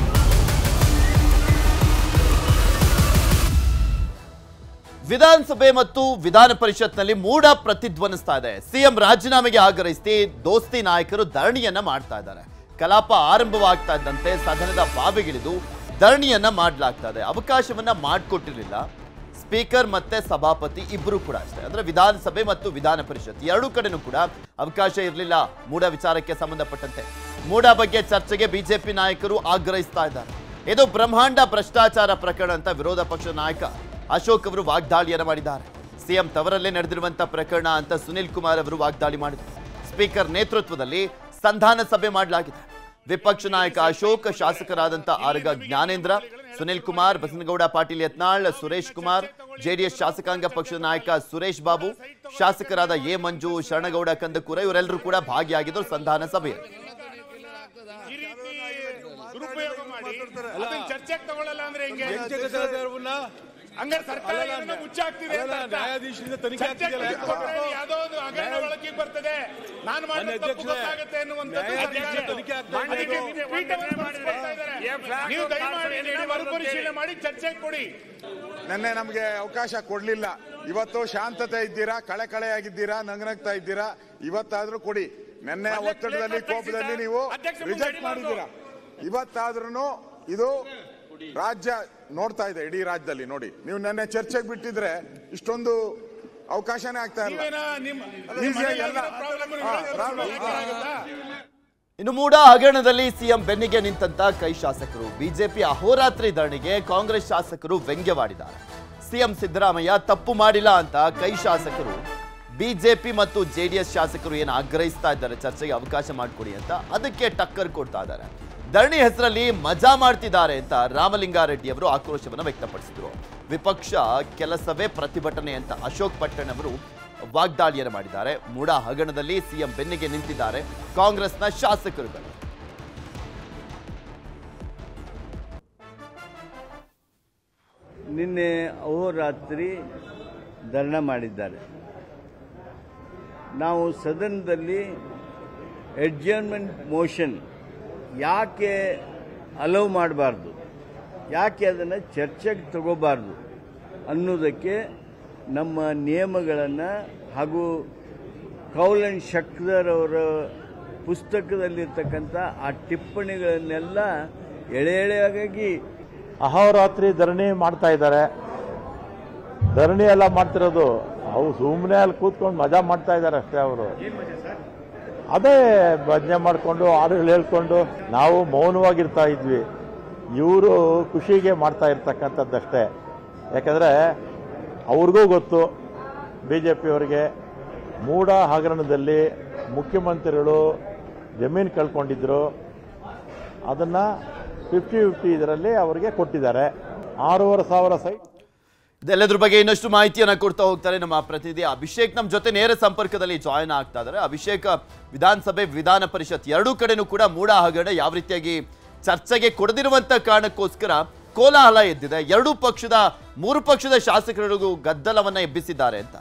ವಿಧಾನಸಭೆ ಮತ್ತು ವಿಧಾನ ಪರಿಷತ್ನಲ್ಲಿ ಮೂಡ ಪ್ರತಿಧ್ವನಿಸ್ತಾ ಇದೆ ಸಿಎಂ ರಾಜೀನಾಮೆಗೆ ಆಗ್ರಹಿಸಿ ದೋಸ್ತಿ ನಾಯಕರು ಧರಣಿಯನ್ನ ಮಾಡ್ತಾ ಇದ್ದಾರೆ ಕಲಾಪ ಆರಂಭವಾಗ್ತಾ ಇದ್ದಂತೆ ಸದನದ ಬಾವಿಗಿಳಿದು ಧರಣಿಯನ್ನ ಮಾಡಲಾಗ್ತಾ ಇದೆ ಅವಕಾಶವನ್ನ ಮಾಡಿಕೊಟ್ಟಿರಲಿಲ್ಲ ಸ್ಪೀಕರ್ ಮತ್ತೆ ಸಭಾಪತಿ ಇಬ್ಬರು ಕೂಡ ಅಷ್ಟೇ ಅಂದ್ರೆ ವಿಧಾನಸಭೆ ಮತ್ತು ವಿಧಾನ ಪರಿಷತ್ ಎರಡೂ ಕಡೆನೂ ಕೂಡ ಅವಕಾಶ ಇರಲಿಲ್ಲ ಮೂಡ ವಿಚಾರಕ್ಕೆ ಸಂಬಂಧಪಟ್ಟಂತೆ ಮೂಡ ಬಗ್ಗೆ ಚರ್ಚೆಗೆ ಬಿಜೆಪಿ ನಾಯಕರು ಆಗ್ರಹಿಸ್ತಾ ಇದ್ದಾರೆ ಇದು ಬ್ರಹ್ಮಾಂಡ ಭ್ರಷ್ಟಾಚಾರ ಪ್ರಕರಣ ಅಂತ ವಿರೋಧ ಪಕ್ಷದ ನಾಯಕ ಅಶೋಕ್ ಅವರು ವಾಗ್ದಾಳಿಯನ್ನ ಮಾಡಿದ್ದಾರೆ ಸಿಎಂ ತವರಲ್ಲೇ ನಡೆದಿರುವಂತ ಪ್ರಕರಣ ಅಂತ ಸುನಿಲ್ ಕುಮಾರ್ ಅವರು ವಾಗ್ದಾಳಿ ಮಾಡಿದರು ಸ್ಪೀಕರ್ ನೇತೃತ್ವದಲ್ಲಿ ಸಂಧಾನ ಸಭೆ ಮಾಡಲಾಗಿದೆ ವಿಪಕ್ಷ ನಾಯಕ ಅಶೋಕ್ ಶಾಸಕರಾದಂತ ಆರಗ ಜ್ಞಾನೇಂದ್ರ ಸುನಿಲ್ ಕುಮಾರ್ ಬಸನಗೌಡ ಪಾಟೀಲ್ ಯತ್ನಾಳ್ ಸುರೇಶ್ ಕುಮಾರ್ ಜೆಡಿಎಸ್ ಶಾಸಕಾಂಗ ಪಕ್ಷದ ನಾಯಕ ಸುರೇಶ್ ಬಾಬು ಶಾಸಕರಾದ ಎ ಮಂಜು ಶರಣಗೌಡ ಕಂದಕೂರ ಇವರೆಲ್ಲರೂ ಕೂಡ ಭಾಗಿಯಾಗಿದ್ದರು ಸಂಧಾನ ಸಭೆಯಲ್ಲಿ ಅದನ್ನ ಚರ್ಚೆಗೆ ತಗೊಳ್ಳಲ್ಲ ಅಂದ್ರೆ ಹಿಂಗೆ ಹಂಗಾರೆ ಸರ್ಕಾರ ಏನೋ ಮುಚ್ಚಾಗ್ತಿದೆ ಅಂತ ಅರ್ಥ. ಚರ್ಚೆಗೆ ತೆಗೆದುಕೊಂಡ್ರೆ ಇದು ಯಾವ್ದೋ ಒಂದು ಹಗರಣ ಒಳಗೆ ಬರ್ತದೆ ನಾನು ಮಾಡಿದ ತಪ್ಪು ಗೊತ್ತಾಗುತ್ತೆ ಅನ್ನುವಂಥದ್ದು ಸರ್ಕಾರ. ಅದಕ್ಕೆ ನೀವು ಪೀಠವನ್ನು ಕೊಡ್ತಾ ಇದ್ದಾರೆ. ನೀವು ದಯಮಾಡಿ ಇದನ್ನ ಮರುಪರಿಶೀಲನೆ ಮಾಡಿ ಚರ್ಚೆಗೆ ಕೊಡಿ ನಿನ್ನೆ ನಮಗೆ ಅವಕಾಶ ಕೊಡ್ಲಿಲ್ಲ ಇವತ್ತು ಶಾಂತತೆ ಇದ್ದೀರಾ ಕಳೆ ಕಳೆಯಾಗಿದ್ದೀರಾ ನಗನಗ್ತಾ ಇದ್ದೀರಾ ಇವತ್ತಾದ್ರೂ ಕೊಡಿ ನಿನ್ನೆ ಒತ್ತಡದಲ್ಲಿ ಕೋಪದಲ್ಲಿ ನೀವು ರಿಜೆಕ್ಟ್ ಮಾಡಿದ್ದೀರಾ ಇವತ್ತಾದ್ರೂ ಇದು ರಾಜ್ಯ ನೋಡ್ತಾ ಇದೆ ಇಡೀ ರಾಜ್ಯದಲ್ಲಿ ನೋಡಿ ನೀವು ನಿನ್ನೆ ಚರ್ಚೆಗೆ ಬಿಟ್ಟಿದ್ರೆ ಇಷ್ಟೊಂದು ಅವಕಾಶನೇ ಆಗ್ತಾ ಇಲ್ಲ ನೀವೇನ ನಿಮ್ ಈಸಿಯಾಗಿ ಎಲ್ಲ ಪ್ರಾಬ್ಲಮ್ ಹಾ, problem. ಇನ್ನು ಮೂಡ ಹಗರಣದಲ್ಲಿ ಸಿಎಂ ಬೆನ್ನಿಗೆ ನಿಂತಂತ ಕೈ ಶಾಸಕರು ಬಿಜೆಪಿ ಅಹೋರಾತ್ರಿ ಧರಣಿಗೆ ಕಾಂಗ್ರೆಸ್ ಶಾಸಕರು ವ್ಯಂಗ್ಯವಾಡಿದ್ದಾರೆ ಸಿಎಂ ಸಿದ್ದರಾಮಯ್ಯ ತಪ್ಪು ಮಾಡಿಲ್ಲ ಅಂತ ಕೈ ಶಾಸಕರು ಬಿಜೆಪಿ ಮತ್ತು ಜೆಡಿಎಸ್ ಶಾಸಕರು ಏನು ಆಗ್ರಹಿಸ್ತಾ ಇದ್ದಾರೆ ಚರ್ಚೆಗೆ ಅವಕಾಶ ಮಾಡಿಕೊಡಿ ಅಂತ ಅದಕ್ಕೆ ಟಕ್ಕರ್ ಕೊಡ್ತಾ ಇದ್ದಾರೆ ಧರಣಿ ಹೆಸರಲ್ಲಿ ಮಜಾ ಮಾಡ್ತಿದ್ದಾರೆ ಅಂತ ರಾಮಲಿಂಗಾರೆಡ್ಡಿ ಅವರು ಆಕ್ರೋಶವನ್ನು ವ್ಯಕ್ತಪಡಿಸಿದರು ವಿಪಕ್ಷ ಕೆಲಸವೇ ಪ್ರತಿಭಟನೆ ಅಂತ ಅಶೋಕ್ ಪಟ್ಟಣ್ ಅವರು ವಾಗ್ದಾಳಿಯನ್ನು ಮಾಡಿದ್ದಾರೆ ಮೂಡ ಹಗರಣದಲ್ಲಿ ಸಿಎಂ ಬೆನ್ನಿಗೆ ನಿಂತಿದ್ದಾರೆ ಕಾಂಗ್ರೆಸ್ನ ಶಾಸಕರುಗಳು ನಿನ್ನೆ ಅಹೋರಾತ್ರಿ ಧರಣ ಮಾಡಿದ್ದಾರೆ ನಾವು ಸದನದಲ್ಲಿ ಎಡ್ಜರ್ಮೆಂಟ್ ಮೋಷನ್ ಯಾಕೆ ಅಲೌ ಮಾಡಬಾರ್ದು ಯಾಕೆ ಅದನ್ನು ಚರ್ಚೆಗೆ ತಗೋಬಾರ್ದು ಅನ್ನೋದಕ್ಕೆ ನಮ್ಮ ನಿಯಮಗಳನ್ನು ಹಾಗೂ ಕೌಲ್ ಅಂಡ್ ಶಕ್ದರ್ ಅವರ ಪುಸ್ತಕದಲ್ಲಿರ್ತಕ್ಕಂಥ ಆ ಟಿಪ್ಪಣಿಗಳನ್ನೆಲ್ಲ ಎಳೆ ಎಳೆಯಾಗಿ ಅಹೋರಾತ್ರಿ ಧರಣಿ ಮಾಡ್ತಾ ಇದ್ದಾರೆ ಧರಣಿ ಎಲ್ಲ ಮಾಡ್ತಿರೋದು ಅವು ಸುಮ್ಮನೆ ಅಲ್ಲಿ ಕೂತ್ಕೊಂಡು ಮಜಾ ಮಾಡ್ತಾ ಇದ್ದಾರೆ ಅಷ್ಟೇ ಅವರು ಅದೇ ಭಜನೆ ಮಾಡಿಕೊಂಡು ಹಾಡುಗಳು ಹೇಳ್ಕೊಂಡು ನಾವು ಮೌನವಾಗಿರ್ತಾ ಇದ್ವಿ ಇವರು ಖುಷಿಗೆ ಮಾಡ್ತಾ ಇರ್ತಕ್ಕಂಥದ್ದಷ್ಟೇ ಯಾಕಂದರೆ ಅವ್ರಿಗೂ ಗೊತ್ತು ಬಿ ಜೆ ಪಿಯವರಿಗೆ ಮೂಡ ಹಗರಣದಲ್ಲಿ ಮುಖ್ಯಮಂತ್ರಿಗಳು ಜಮೀನು ಕಳ್ಕೊಂಡಿದ್ರು ಅದನ್ನು ಫಿಫ್ಟಿ ಫಿಫ್ಟಿ ಇದರಲ್ಲಿ ಅವರಿಗೆ ಕೊಟ್ಟಿದ್ದಾರೆ ಆರೂವರೆ ಸಾವಿರ ಸೈಟ್ ಇದೆಲ್ಲದ್ರ ಬಗ್ಗೆ ಇನ್ನಷ್ಟು ಮಾಹಿತಿಯನ್ನ ಕೊಡ್ತಾ ಹೋಗ್ತಾರೆ ನಮ್ಮ ಪ್ರತಿನಿಧಿ ಅಭಿಷೇಕ್ ನಮ್ಮ ಜೊತೆ ನೇರ ಸಂಪರ್ಕದಲ್ಲಿ ಜಾಯ್ನ್ ಆಗ್ತಾ ಇದ್ದಾರೆ ಅಭಿಷೇಕ್ ವಿಧಾನಸಭೆ ವಿಧಾನ ಪರಿಷತ್ ಎರಡೂ ಕಡೆನೂ ಕೂಡ ಮೂಡ ಹಗರಣ ಯಾವ ರೀತಿಯಾಗಿ ಚರ್ಚೆಗೆ ಕೊಡದಿರುವಂತ ಕಾರಣಕ್ಕೋಸ್ಕರ ಕೋಲಾಹಲ ಎದ್ದಿದೆ ಎರಡೂ ಪಕ್ಷದ ಮೂರು ಪಕ್ಷದ ಶಾಸಕರಿಗೂ ಗದ್ದಲವನ್ನ ಎಬ್ಬಿಸಿದ್ದಾರೆ ಅಂತ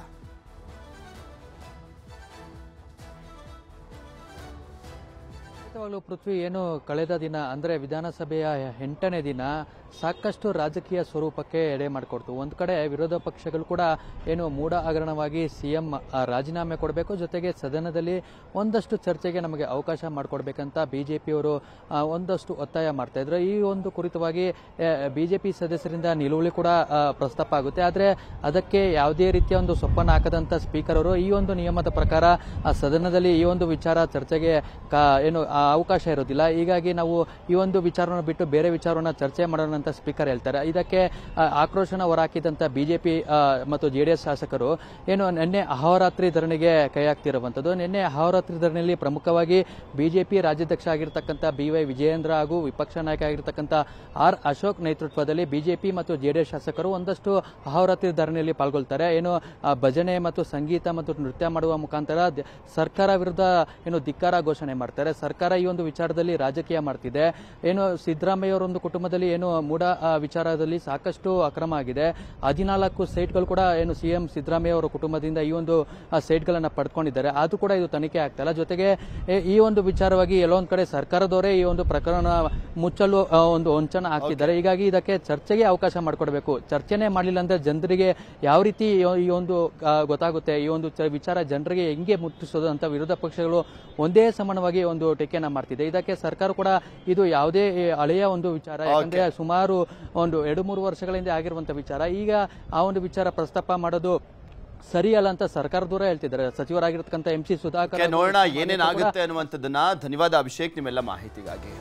ಖಂಡಿತವಾಗ್ಲೂ ಪೃಥ್ವಿ ಏನು ಕಳೆದ ದಿನ ಅಂದರೆ ವಿಧಾನಸಭೆಯ ಎಂಟನೇ ದಿನ ಸಾಕಷ್ಟು ರಾಜಕೀಯ ಸ್ವರೂಪಕ್ಕೆ ಎಡೆ ಮಾಡಿಕೊಡ್ತು ಒಂದು ಕಡೆ ವಿರೋಧ ಪಕ್ಷಗಳು ಕೂಡ ಏನು ಮೂಢ ಹಗರಣವಾಗಿ ಸಿಎಂ ರಾಜೀನಾಮೆ ಕೊಡಬೇಕು ಜೊತೆಗೆ ಸದನದಲ್ಲಿ ಒಂದಷ್ಟು ಚರ್ಚೆಗೆ ನಮಗೆ ಅವಕಾಶ ಮಾಡಿಕೊಡ್ಬೇಕಂತ ಬಿಜೆಪಿಯವರು ಒಂದಷ್ಟು ಒತ್ತಾಯ ಮಾಡ್ತಾ ಇದ್ರು ಈ ಒಂದು ಕುರಿತವಾಗಿ ಬಿಜೆಪಿ ಸದಸ್ಯರಿಂದ ನಿಲುವಳಿ ಕೂಡ ಆ, ಪ್ರಸ್ತಾಪ ಆಗುತ್ತೆ ಆದರೆ ಅದಕ್ಕೆ ಯಾವುದೇ ರೀತಿಯ ಒಂದು ಸೊಪ್ಪನ್ನು ಹಾಕದಂತ ಸ್ಪೀಕರ್ ಅವರು ಈ ಒಂದು ನಿಯಮದ ಪ್ರಕಾರ ಆ ಸದನದಲ್ಲಿ ಈ ಒಂದು ವಿಚಾರ ಚರ್ಚೆಗೆ ಕಾ- ಏನು ಆ, ಅವಕಾಶ ಇರೋದಿಲ್ಲ ಹೀಗಾಗಿ ನಾವು ಈ ಒಂದು ವಿಚಾರವನ್ನು ಬಿಟ್ಟು ಬೇರೆ ವಿಚಾರವನ್ನು ಚರ್ಚೆ ಮಾಡೋಣ ಅಂತ ಸ್ಪೀಕರ್ ಹೇಳ್ತಾರೆ ಇದಕ್ಕೆ ಆ, ಆಕ್ರೋಶನ ಹೊರಹಾಕಿದಂತ ಬಿಜೆಪಿ ಮತ್ತು ಜೆಡಿಎಸ್ ಶಾಸಕರು ಏನು ನಿನ್ನೆ ಅಹೋರಾತ್ರಿ ಧರಣಿಗೆ ಕೈ ಹಾಕ್ತಿರುವಂಥದ್ದು ನಿನ್ನೆ ಅಹೋರಾತ್ರಿ ಧರಣಿಯಲ್ಲಿ ಪ್ರಮುಖವಾಗಿ ಬಿಜೆಪಿ ರಾಜ್ಯಾಧ್ಯಕ್ಷ ಆಗಿರ್ತಕ್ಕಂಥ ಬಿ ವೈ ವಿಜಯೇಂದ್ರ ಹಾಗೂ ವಿಪಕ್ಷ ನಾಯಕ ಆಗಿರ್ತಕ್ಕಂಥ ಆರ್ ಅಶೋಕ್ ನೇತೃತ್ವದಲ್ಲಿ ಬಿಜೆಪಿ ಮತ್ತು ಜೆಡಿಎಸ್ ಶಾಸಕರು ಒಂದಷ್ಟು ಅಹೋರಾತ್ರಿ ಧರಣಿಯಲ್ಲಿ ಪಾಲ್ಗೊಳ್ತಾರೆ ಏನು ಆ, ಭಜನೆ ಮತ್ತು ಸಂಗೀತ ಮತ್ತು ನೃತ್ಯ ಮಾಡುವ ಮುಖಾಂತರ ದ- ಸರ್ಕಾರ ವಿರುದ್ಧ ಏನು ಧಿಕ್ಕಾರ ಘೋಷಣೆ ಮಾಡ್ತಾರೆ ಸರ್ಕಾರ ಈ ಒಂದು ವಿಚಾರದಲ್ಲಿ ರಾಜಕೀಯ ಮಾಡ್ತಿದೆ ಏನು ಸಿದ್ದರಾಮಯ್ಯ ಅವರ ಒಂದು ಕುಟುಂಬದಲ್ಲಿ ಏನು ಮೂಢ ಆ, ವಿಚಾರದಲ್ಲಿ ಸಾಕಷ್ಟು ಅಕ್ರಮ ಆಗಿದೆ ಹದಿನಾಲ್ಕು ಸೈಟ್ಗಳು ಕೂಡ ಏನು ಸಿಎಂ ಸಿದ್ದರಾಮಯ್ಯ ಅವರ ಕುಟುಂಬದಿಂದ ಈ ಒಂದು ಆ, ಸೈಟ್ಗಳನ್ನ ಪಡ್ಕೊಂಡಿದ್ದಾರೆ ಅದು ಕೂಡ ಇದು ತನಿಖೆ ಆಗ್ತಾ ಇಲ್ಲ ಜೊತೆಗೆ ಎ- ಈ ಒಂದು ವಿಚಾರವಾಗಿ ಎಲ್ಲೊಂದ್ ಕಡೆ ಸರ್ಕಾರದವರೇ ಈ ಒಂದು ಪ್ರಕರಣ ಮುಚ್ಚಲು ಆ, ಒಂದು ಹೊಂಚನ ಹಾಕ್ತಿದ್ದಾರೆ ಹೀಗಾಗಿ ಇದಕ್ಕೆ ಚರ್ಚೆಗೆ ಅವಕಾಶ ಮಾಡಿಕೊಡ್ಬೇಕು ಚರ್ಚೆನೇ ಮಾಡಲಿಲ್ಲ ಅಂದ್ರೆ ಜನರಿಗೆ ಯಾವ ರೀತಿ ಈ- ಈ ಒಂದು ಆ, ಗೊತ್ತಾಗುತ್ತೆ ಈ ಒಂದು ಚ- ವಿಚಾರ ಜನರಿಗೆ ಹೆಂಗೆ ಮುಟ್ಟಿಸೋದು ಅಂತ ವಿರೋಧ ಪಕ್ಷಗಳು ಒಂದೇ ಸಮಾನವಾಗಿ ಒಂದು ಟೀಕೆನ ಮಾಡ್ತಿದೆ ಇದಕ್ಕೆ ಸರ್ಕಾರ ಕೂಡ ಇದು ಯಾವುದೇ ಈ ಹಳೆಯ ಒಂದು ವಿಚಾರ ಯಾಕಂದ್ರೆ ಸುಮಾರು ಒಂದು ಎರಡು ಮೂರು ವರ್ಷಗಳ ಹಿಂದೆ ಆಗಿರುವಂತ ವಿಚಾರ ಈಗ ಆ ಒಂದು ವಿಚಾರ ಪ್ರಸ್ತಾಪ ಮಾಡೋದು ಸರಿಯಲ್ಲ ಅಂತ ಸರ್ಕಾರದವರೇ ಹೇಳ್ತಿದ್ದಾರೆ ಸಚಿವರಾಗಿರ್ತಕ್ಕಂಥ ಎಂ ಸಿ ಸುಧಾಕರ್ ನೋಡೋಣ ಅವರು ಕೂಡ ಏನೇನಾಗುತ್ತೆ ಅನ್ನುವಂಥದ್ದನ್ನ ಧನ್ಯವಾದ ಅಭಿಷೇಕ್ ನಿಮ್ಮೆಲ್ಲ ಮಾಹಿತಿಗಾಗಿ